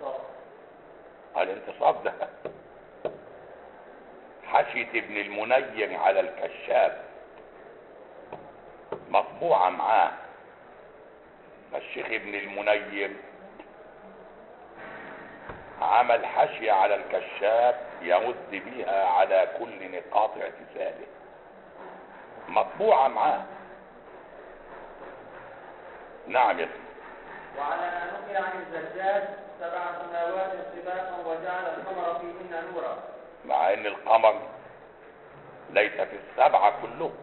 الانتصاب ده حشية ابن المنير على الكشاف مطبوعة معاه فالشيخ ابن المنير عمل حشية على الكشاف يرد بها على كل نقاط اعتزاله مطبوعة معاه نعم يا سيدي وعلى ما نقل عن الزجاج سبع سماوات سباقا وجعل القمر فيهن نورا مع ان القمر ليس في السبعة كلهم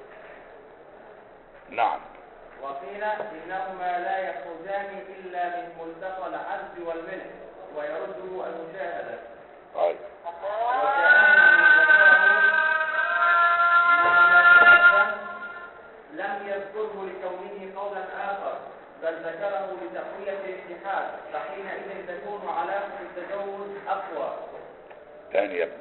نعم وقيل إنهما لا يخرجان إلا من ملتقى العذب والملح ويرده المشاهدة طيب وكأنه ذكره معنى التجوز أقوى ثاني يا ابني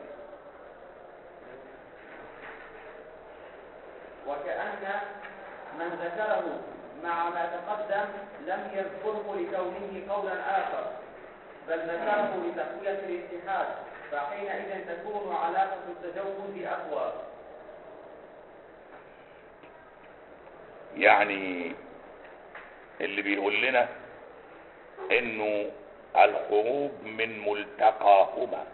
وكأن من ذكره مع ما تقدم لم يذكره لكونه قولا آخر بل ذكره لتقوية الاتحاد فحينئذ تكون علاقة التجوز أقوى يعني اللي بيقول لنا انه الخروج من ملتقاهما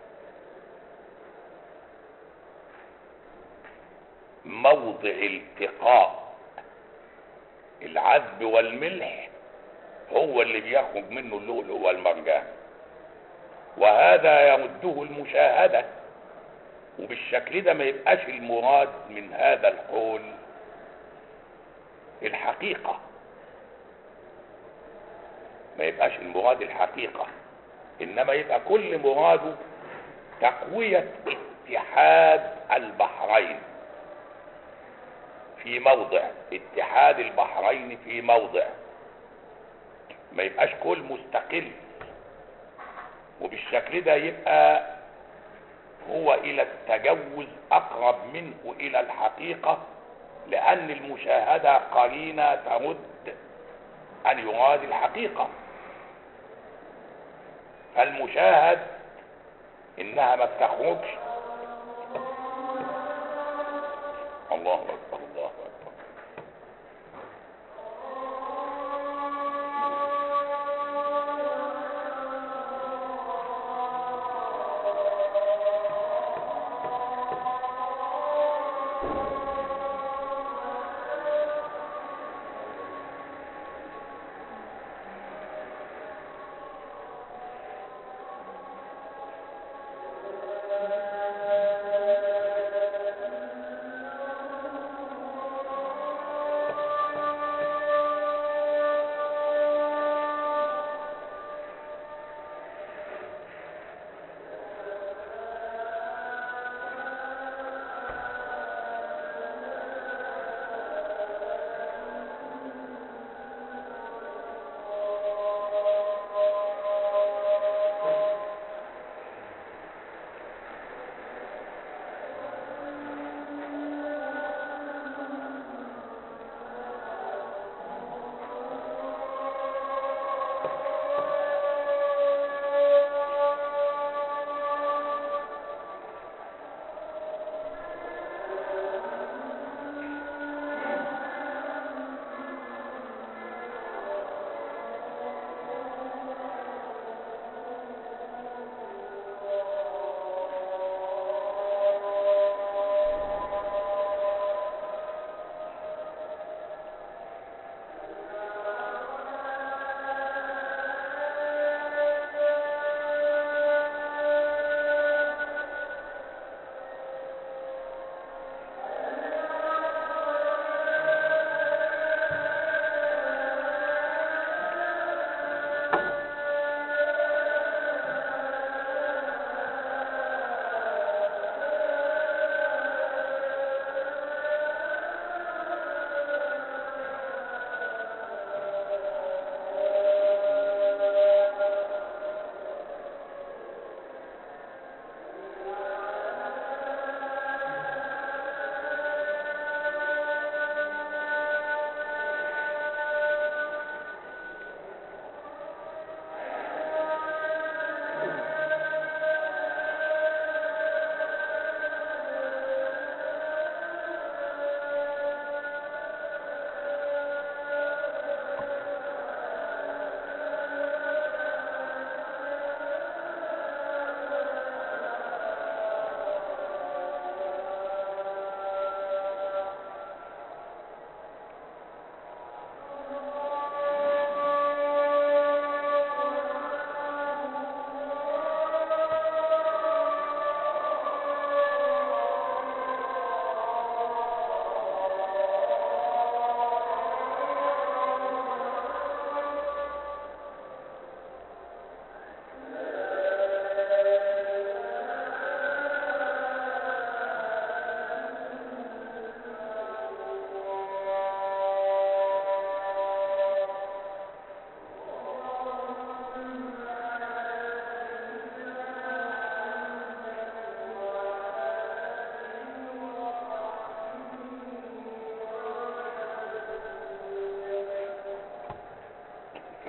موضع التقاء العذب والملح هو اللي بيخرج منه اللؤلؤ والمرجان وهذا يرده المشاهدة وبالشكل ده ما يبقاش المراد من هذا القول الحقيقة ما يبقاش المراد الحقيقة إنما يبقى كل مراده تقوية اتحاد البحرين في موضع اتحاد البحرين في موضع ما يبقاش كل مستقل وبالشكل ده يبقى هو الى التجوز اقرب منه الى الحقيقة لان المشاهدة قرينة ترد ان يراد الحقيقة فالمشاهد انها ما بتخرجش الله اكبر الله اكبر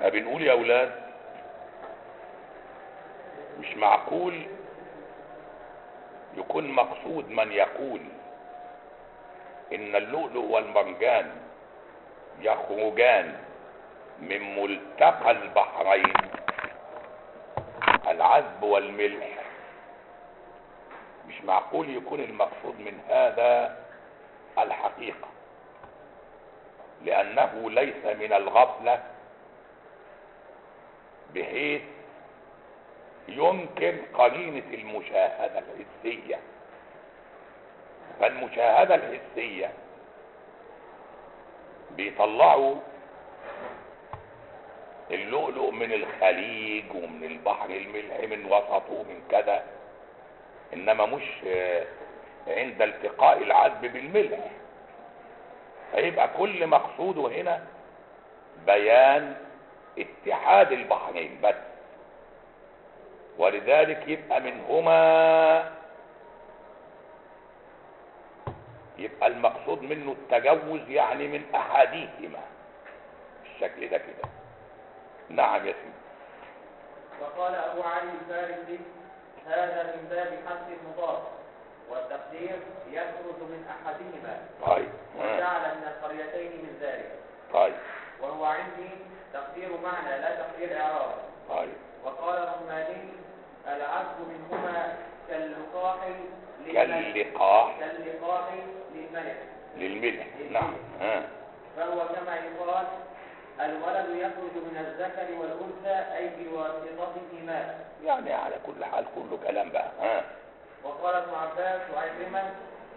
فبنقول يا اولاد مش معقول يكون مقصود من يقول ان اللؤلؤ والمرجان يخرجان من ملتقى البحرين العذب والملح مش معقول يكون المقصود من هذا الحقيقة لأنه ليس من الغفلة بحيث يمكن قرينة المشاهدة الحسية فالمشاهدة الحسية بيطلعوا اللؤلؤ من الخليج ومن البحر الملح من وسطه ومن كذا انما مش آه، عند التقاء العذب بالملح فيبقى كل مقصوده هنا بيان اتحاد البحرين بس ولذلك يبقى منهما يبقى المقصود منه التجوز يعني من احاديثهما بالشكل ده كده نعم يا سيدي وقال أبو علي الفارسي هذا من باب حذف المضاف والتقدير يخرج من أحدهما طيب آه. وجعل من القريتين من ذلك طيب وهو عندي تقدير معنى لا تقدير إعراب طيب وقال الرحماني العبد منهما كاللقاح للملك كاللقاح كاللقاح للملك للملح نعم ها فهو كما يقال الولد يخرج من الذكر والأنثى أي بواسطتهما يعني على كل حال كله كلام بقى ها وقال ابن عباس وعكرمة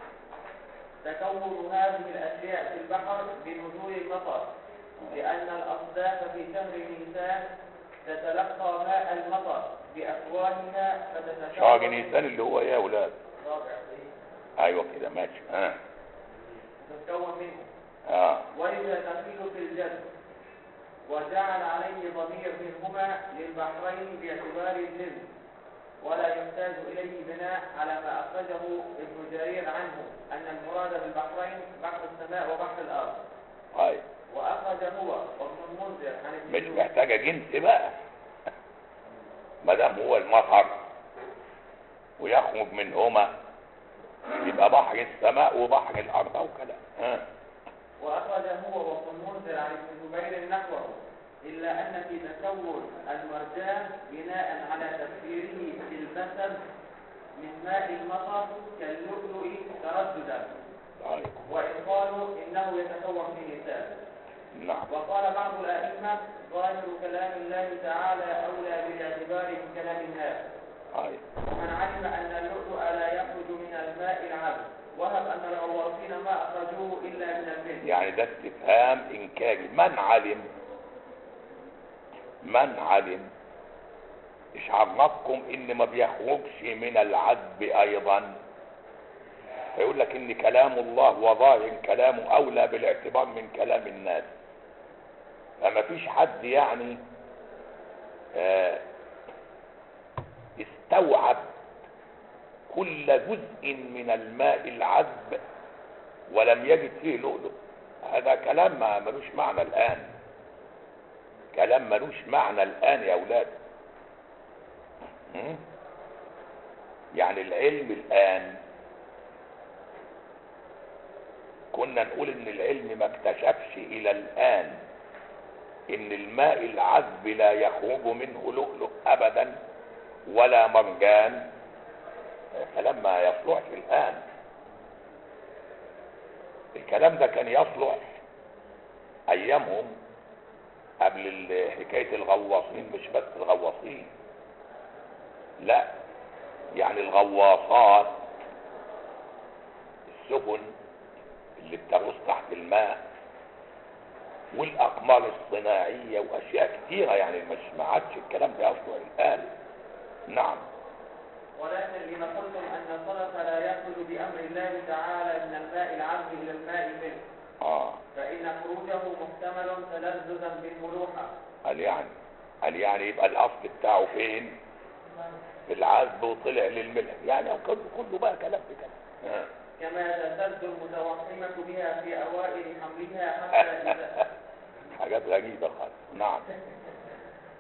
تكون هذه الأشياء في البحر بنزول المطر لأن الأصداف في شهر نيسان تتلقى ماء المطر بأفواهها فتتشرب شهر نيسان اللي هو ايه يا اولاد رابع ايوه كده ماشي ها تتكون منه اه وإذا تقيل في الجد وجعل عليه ضمير منهما للبحرين باعتبار الجنس ولا يحتاج إليه بناء على ما أخرجه ابن جرير عنه أن المراد بالبحرين بحر السماء وبحر الأرض طيب وأخرج هو وابن المنذر عن ابن مش جرير محتاجه جنس بقى ما دام هو المطر ويخرج منهما يبقى بحر السماء وبحر الارض او كده ها وأخرج هو وابن المنذر عن ابن جبير نحوه إلا أن في تكون المرجان بناء على تفسيره بالبسم من ماء المطر كاللؤلؤ ترددا طيب وإن قالوا إنه يتكون في نساء نعم وقال بعض الأئمة ظاهر كلام الله تعالى أولى بالاعتبار من كلام الناس طيب ومن علم أن اللؤلؤ لا يخرج من الماء العذب وهب أن الغواصين ما أخرجوه إلا من الملح يعني ده استفهام انكاري من علم من علم مش عرفكم ان ما بيخرجش من العذب ايضا فيقول لك ان كلام الله وظاهر كلامه اولى بالاعتبار من كلام الناس فما فيش حد يعني آه استوعب كل جزء من الماء العذب ولم يجد فيه لؤلؤ هذا كلام ما ملوش معنى الآن كلام ملوش معنى الآن يا أولاد م? يعني العلم الآن كنا نقول إن العلم ما اكتشفش إلى الآن إن الماء العذب لا يخرج منه لؤلؤ أبدا ولا مرجان كلام ما يصلحش الآن الكلام ده كان يصلح ايامهم قبل ال- حكايه الغواصين مش بس الغواصين لا يعني الغواصات السفن اللي بتغوص تحت الماء والاقمار الصناعيه واشياء كتيره يعني مش ما عادش الكلام ده يصلح الان نعم ولكن لما قلتم أن الصدقة لا يخرج بأمر الله تعالى من الماء العذب إلى الماء الملح اه فإن خروجه محتمل تلذذا بالملوحة قال يعني قال يعني يبقى الاصل بتاعه فين في العذب وطلع للملح يعني كله كله بقى كلام في كلام آه. كما تسد المتوحمة بها في أوائل حملها حتى إذا حاجات غريبة خالص نعم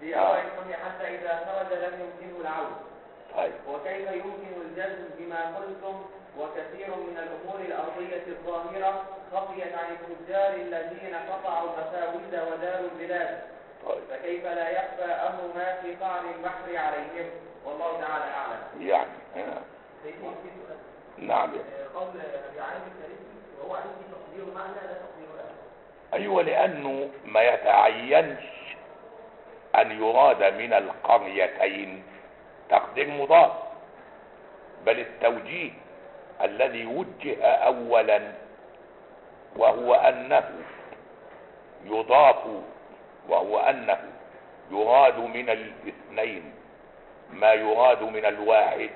في آه. أول الحكم حتى إذا خرج لم يمكنه العودة طيب وكيف يمكن الجزم بما قلتم وكثير من الأمور الأرضية الظاهرة خفيت عن التجار الذين قطعوا المساويد وداروا البلاد طيب فكيف لا يخفى أمر ما في قعر البحر عليهم والله تعالى أعلم يعني آه. سيدي في سؤال نعم آه، قول ابي علي الثالثي وهو عندي تقدير معنى لا تقدير له ايوه لانه ما يتعينش ان يراد من القريتين تقدير مضاف بل التوجيه الذي وجه اولا وهو انه يضاف وهو انه يراد من الاثنين ما يراد من الواحد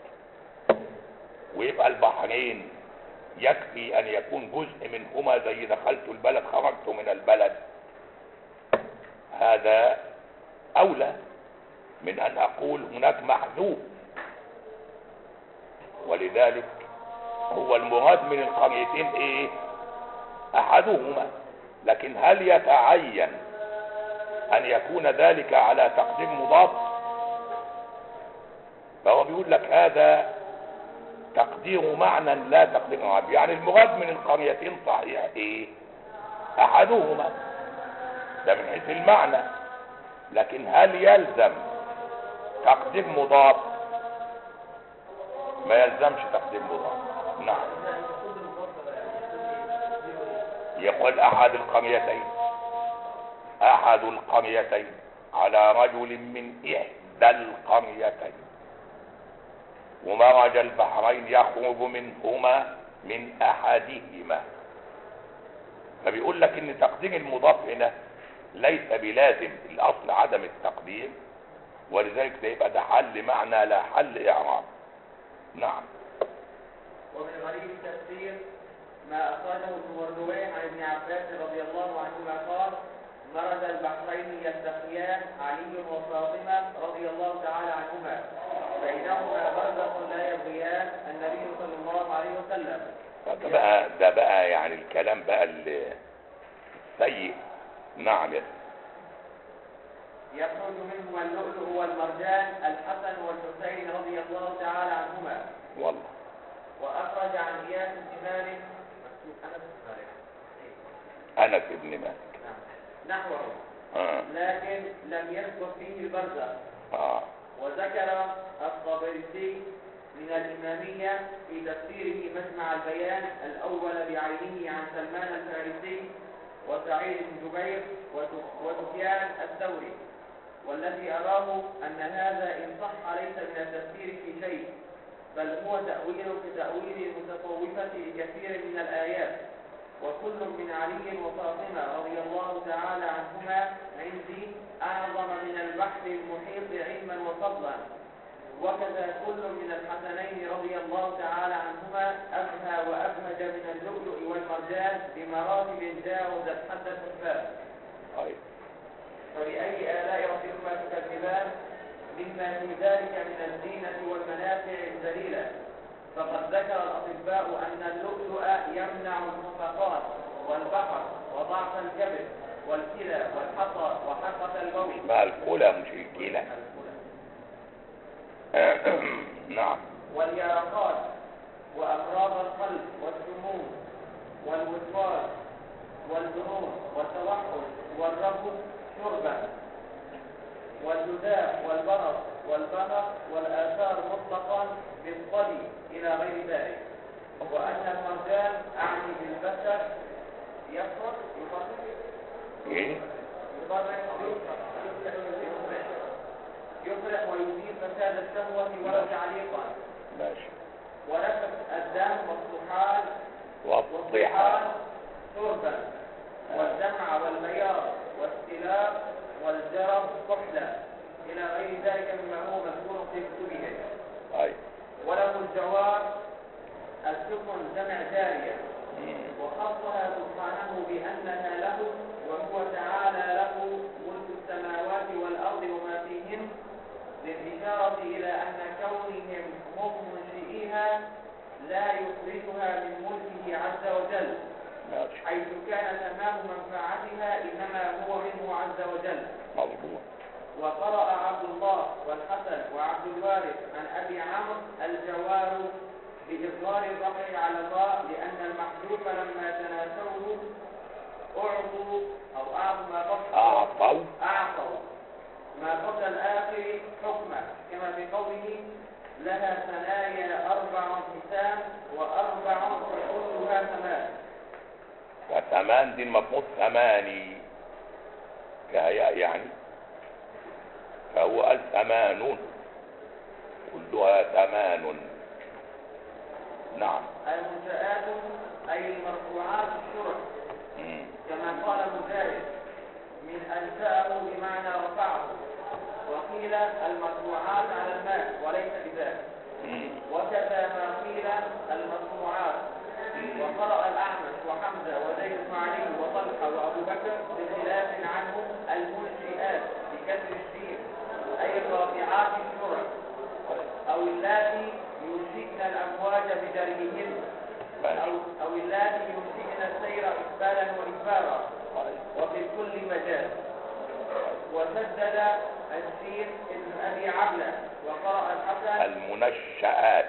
ويبقى البحرين يكفي ان يكون جزء منهما زي دخلت البلد خرجت من البلد هذا اولى من ان اقول هناك محذوف ولذلك هو المراد من القريتين ايه احدهما لكن هل يتعين ان يكون ذلك على تقدير مضاف فهو بيقول لك هذا تقدير معنى لا تقدير عام يعني المراد من القريتين صحيح ايه احدهما ده من حيث المعنى لكن هل يلزم تقدير مضاف ما يلزمش تقدير مضاف نعم اذا المقصود المفضل بقى تقدير ايه؟ يقول احد القريتين احد القريتين على رجل من احدى القريتين ومرج البحرين يخرج منهما من احدهما فبيقول لك ان تقدير المضاف هنا ليس بلازم الاصل عدم التقدير ولذلك ده يبقى ده حل معنى لا حل اعراب نعم ومن غريب التفسير ما أخرجه المردوي عن ابن عباس رضي الله عنهما قال مرج البحرين يلتقيان علي وفاطمة رضي الله تعالى عنهما بينهما برزخ لا يبغيان النبي صلى الله عليه وسلم ده بقى ده بقى يعني الكلام بقى ال- السيء نعم يا يخرج منهما اللؤلؤ والمرجان الحسن والحسين رضي الله تعالى عنهما والله وأخرج عن إياس بن مالك انس بن مالك نحوه آه. لكن لم يذكر فيه البرزخ آه. وذكر الطبرسي من الإمامية في تفسيره مجمع البيان الأول بعينه عن سلمان الفارسي وسعيد بن جبير وت- وسفيان الثوري والذي أراه أن هذا إن صح ليس من التفسير في شيء بل هو تأويل كتأويل المتصوفة لكثير من الآيات وكل من علي وفاطمة رضي الله تعالى عنهما عندي أعظم من البحر المحيط علما وفضلا وكذا كل من الحسنين رضي الله تعالى عنهما أبهى وأبهج من اللؤلؤ والمرجان بمراتب جاوزت حد الحسبان طيب فبأي آلاء ربكما تكذبان مما في ذلك من الزينة والمنافع الذليلة فقد ذكر الأطباء أن اللؤلؤ يمنع الخفقات والبحر وضعف الكبد والكلى والحصى وحقة البول اسمها الكلى مش الكلى نعم واليرقات وأمراض القلب والسموم والوسواس والجنون والتوحد والرفض شربا والجذاب والبرص والبهر والآثار مطلقا بالصلي إلى غير ذلك وأن المرجان أعني بالبشر يفرق يفرق ايه يفرق يفرق يفرق ويزيل فساد الشهوة ولو تعليقا ماشي ونفس الدم والطحال والضحى والطحال شربا والدمع والميار واستلاق والجرب كحلا إلى غير ذلك مما هو مذكور في كتبه طيب وله الجوار السفن جمع جارية مم. وخصها سبحانه بأنها له وهو تعالى له ملك السماوات والأرض وما فيهن للإشارة إلى أن كونهم هم منشئيها لا يخرجها من ملكه عز وجل ماشي حيث كان تمام منفعتها إنما هو منه عز وجل مظبوط وقرأ عبد الله والحسن وعبد الوارث عن أبي عمرو الجوار بإظهار الرفع على الراء لأن المحذوف لما تناسوه أعطوا أو أعطوا ما قبل أعطوا أعطوا ما قبل الآخر حكما كما في قوله لها ثنايا أربع حسام وأربع كلها ثمان وثمان دي المفروض ثماني كهياء يعني فهو قال ثمان كلها ثمان نعم المنشآت أي المرفوعات الشرع مم. كما قال مجاهد من أنشأه بمعنى رفعه وقيل المرفوعات على الماء وليس بذلك مم. وكذا ما قيل المرفوعات وقرأ الأعمش وحمزة وزيد بن علي وطلحة وأبو بكر بخلاف عنه المنشئات بكسر الشين أي الرافعات الشرع أو اللاتي ينشئن الأمواج بجريهن أو أو اللاتي ينشئن السير إقبالا وإدبارا وفي كل مجال وسدد السين ابن أبي عبلة وقرأ الحسن المنشآت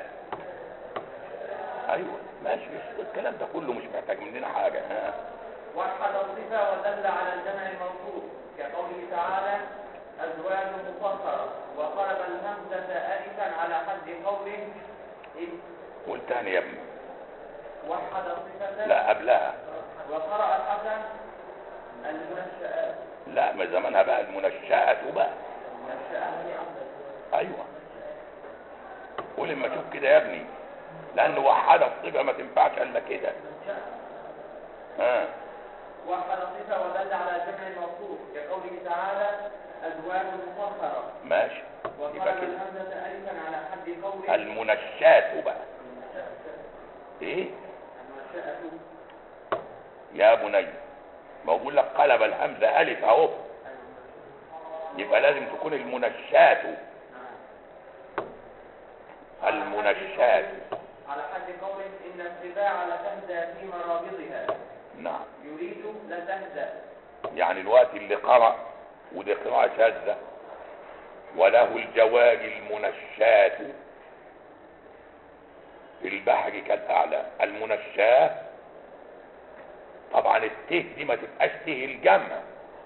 ايوه ماشي الكلام ده كله مش محتاج مننا حاجه ها وحد الصفة ودل على الجمع الموصوف كقوله تعالى أزواج مطهرة وقلب الهمزة ألفا على حد قوله إذ قول تاني يا ابني وحد الصفة لا قبلها وقرأ الحسن المنشآت لا ما زمانها بقى المنشآت بقى المنشآت ايوه قول اما اشوف كده يا ابني لان وحد الصفه ما تنفعش الا كده ها وحد الصفة ودل على الجمع الموصوف كقوله تعالى أزواج مطهرة ماشي يبقى وقلب كده الهمزة ألفا على حد قوله المنشات بقى ايه المنشآت يا بني ما بقول لك قلب الهمزه الف اهو يبقى لازم تكون المنشات المنشات على حد قول إن السباع لتهدى في مرابضها نعم يريد لتهدى يعني الوقت اللي قرأ ودي قراءة شاذة وله الجوار المنشات في البحر كالأعلام المنشاة طبعا الته دي ما تبقاش ته الجمع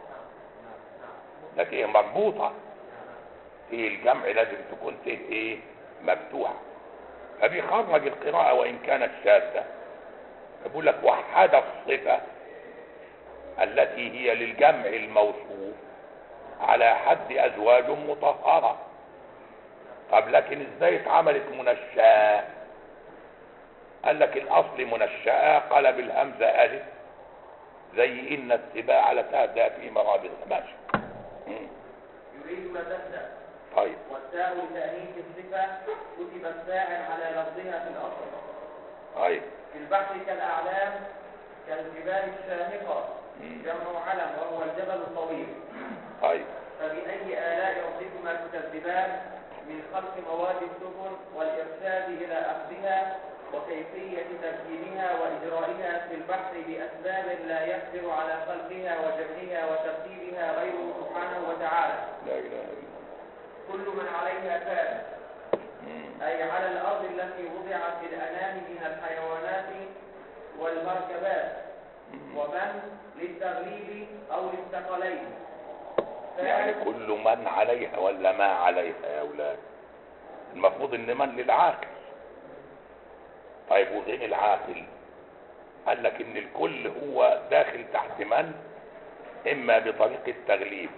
ده ته مربوطة ته الجمع لازم تكون ته ايه مفتوحة فبيخرج القراءة وإن كانت شاذة بيقول لك وحد الصفة التي هي للجمع الموصوف على حد ازواج مطهرة طب لكن ازاي اتعملت منشأة قال لك الاصل منشأة قلب الهمزة الف زي ان السباع لتهدى في مرابض ماشي مم. يريد لتهدى طيب والتاء لتأنيث الصفة كتب الساعر على لفظها في الأصل طيب في البحر كالأعلام كالجبال الشاهقة مم. جمع علم وهو الجبل الطويل طيب فبأي آلاء ربكما تكذبان من خلق مواد السفن والإرشاد إلى أخذها وكيفية تركيبها وإجرائها في البحر بأسباب لا يقدر على خلقها وجمعها وترتيبها غيره سبحانه وتعالى لا اله الا الله كل من عليها فان مم. أي على الأرض التي وضعت للأنام من الحيوانات والمركبات مم. ومن للتغليب أو للثقلين يعني كل من عليها ولا ما عليها يا اولاد المفروض ان من للعاقل طيب وغير العاقل قال لك ان الكل هو داخل تحت من اما بطريق التغليب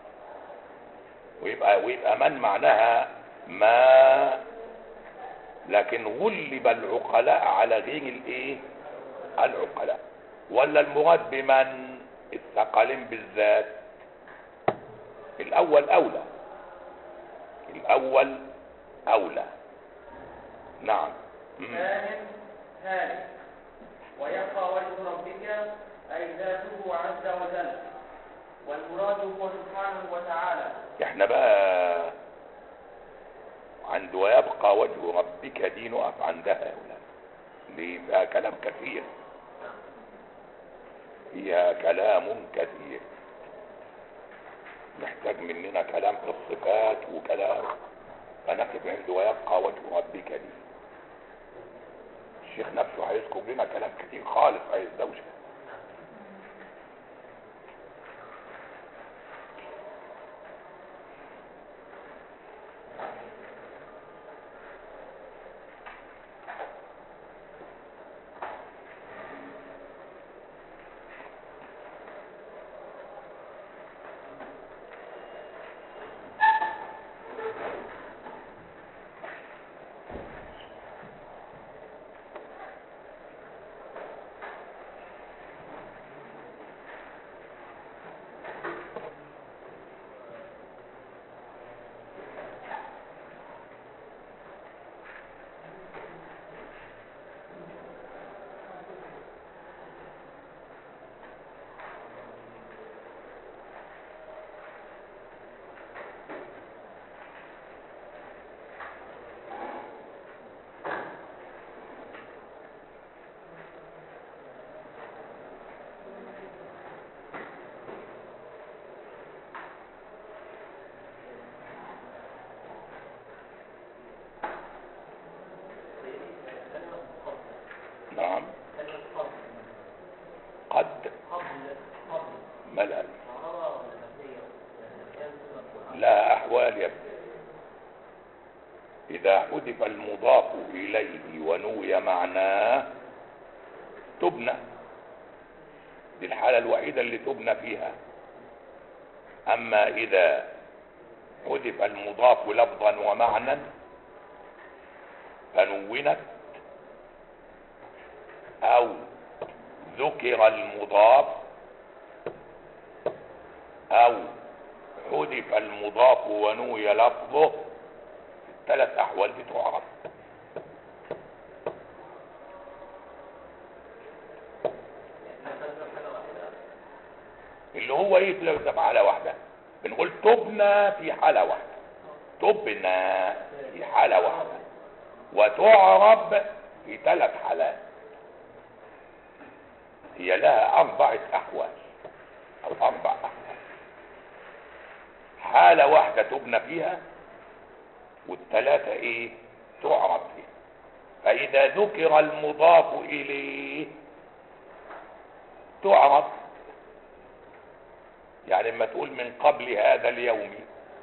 ويبقى ويبقى من معناها ما لكن غلب العقلاء على غير الايه العقلاء ولا المراد بمن الثقلين بالذات الاول اولى الاول اولى نعم مم. هان هالك ويبقى وجه ربك أي ذاته عز وجل والمراد هو سبحانه وتعالى احنا بقى عند ويبقى وجه ربك دي نقف عندها يا ولاد دي فيها كلام كثير فيها كلام كثير محتاج مننا كلام في الصفات وكلام فنقف عنده ويبقى وجه ربك لي الشيخ نفسه هيذكر لنا كلام كتير خالص عايز دوشه نعم قد ملأ لا أحوال يا ابني إذا حذف المضاف إليه ونوي معناه تبنى دي الحالة الوحيدة اللي تبنى فيها أما إذا حذف المضاف لفظا ومعنى فنونت أو ذكر المضاف أو حذف المضاف ونوي لفظه ثلاث أحوال بتعرف اللي هو ايه لو ده حالة واحدة بنقول تبنى في حالة واحدة تبنى في حالة واحدة وتعرب في ثلاث حالات هي لها أربعة أحوال أو أربع أحوال حالة واحدة تبنى فيها والثلاثة إيه تعرب فيها فإذا ذكر المضاف إليه تعرب يعني لما تقول من قبل هذا اليوم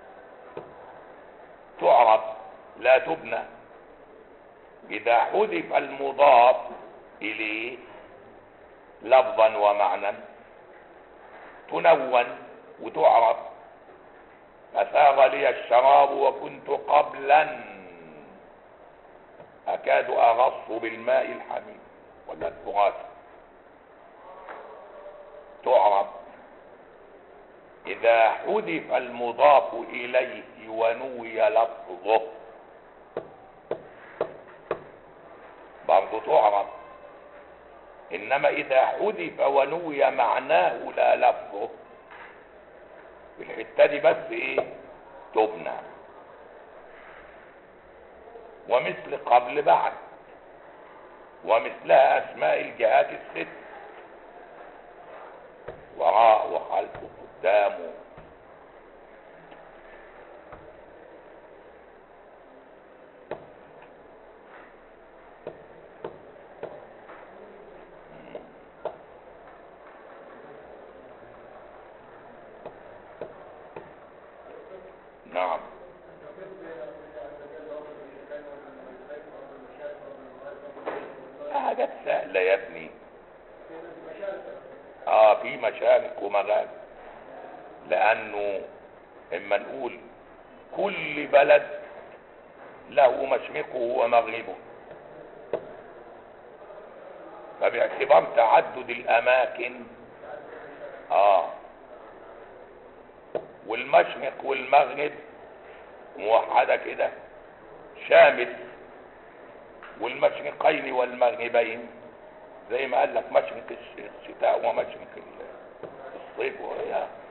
تعرب لا تبنى إذا حذف المضاف إليه لفظا ومعنى تنون وتعرف فساغ لي الشراب وكنت قبلا أكاد أغص بالماء الحميم ولا التراث تعرف إذا حذف المضاف إليه ونوي لفظه برضه تعرف انما اذا حذف ونوي معناه لا لفظه في الحته دي بس ايه تبنى ومثل قبل بعد ومثلها اسماء الجهات الست وراء وخلف وقدام نعم حاجات سهلة يا ابني اه في مشارق ومغارب لانه اما نقول كل بلد له مشرقه ومغربه فباعتبار تعدد الاماكن اه والمشرق والمغرب موحدة كده شامل والمشرقين والمغربين زي ما قال لك مشرق الش- الشتاء ومشرق ال- الصيف وهي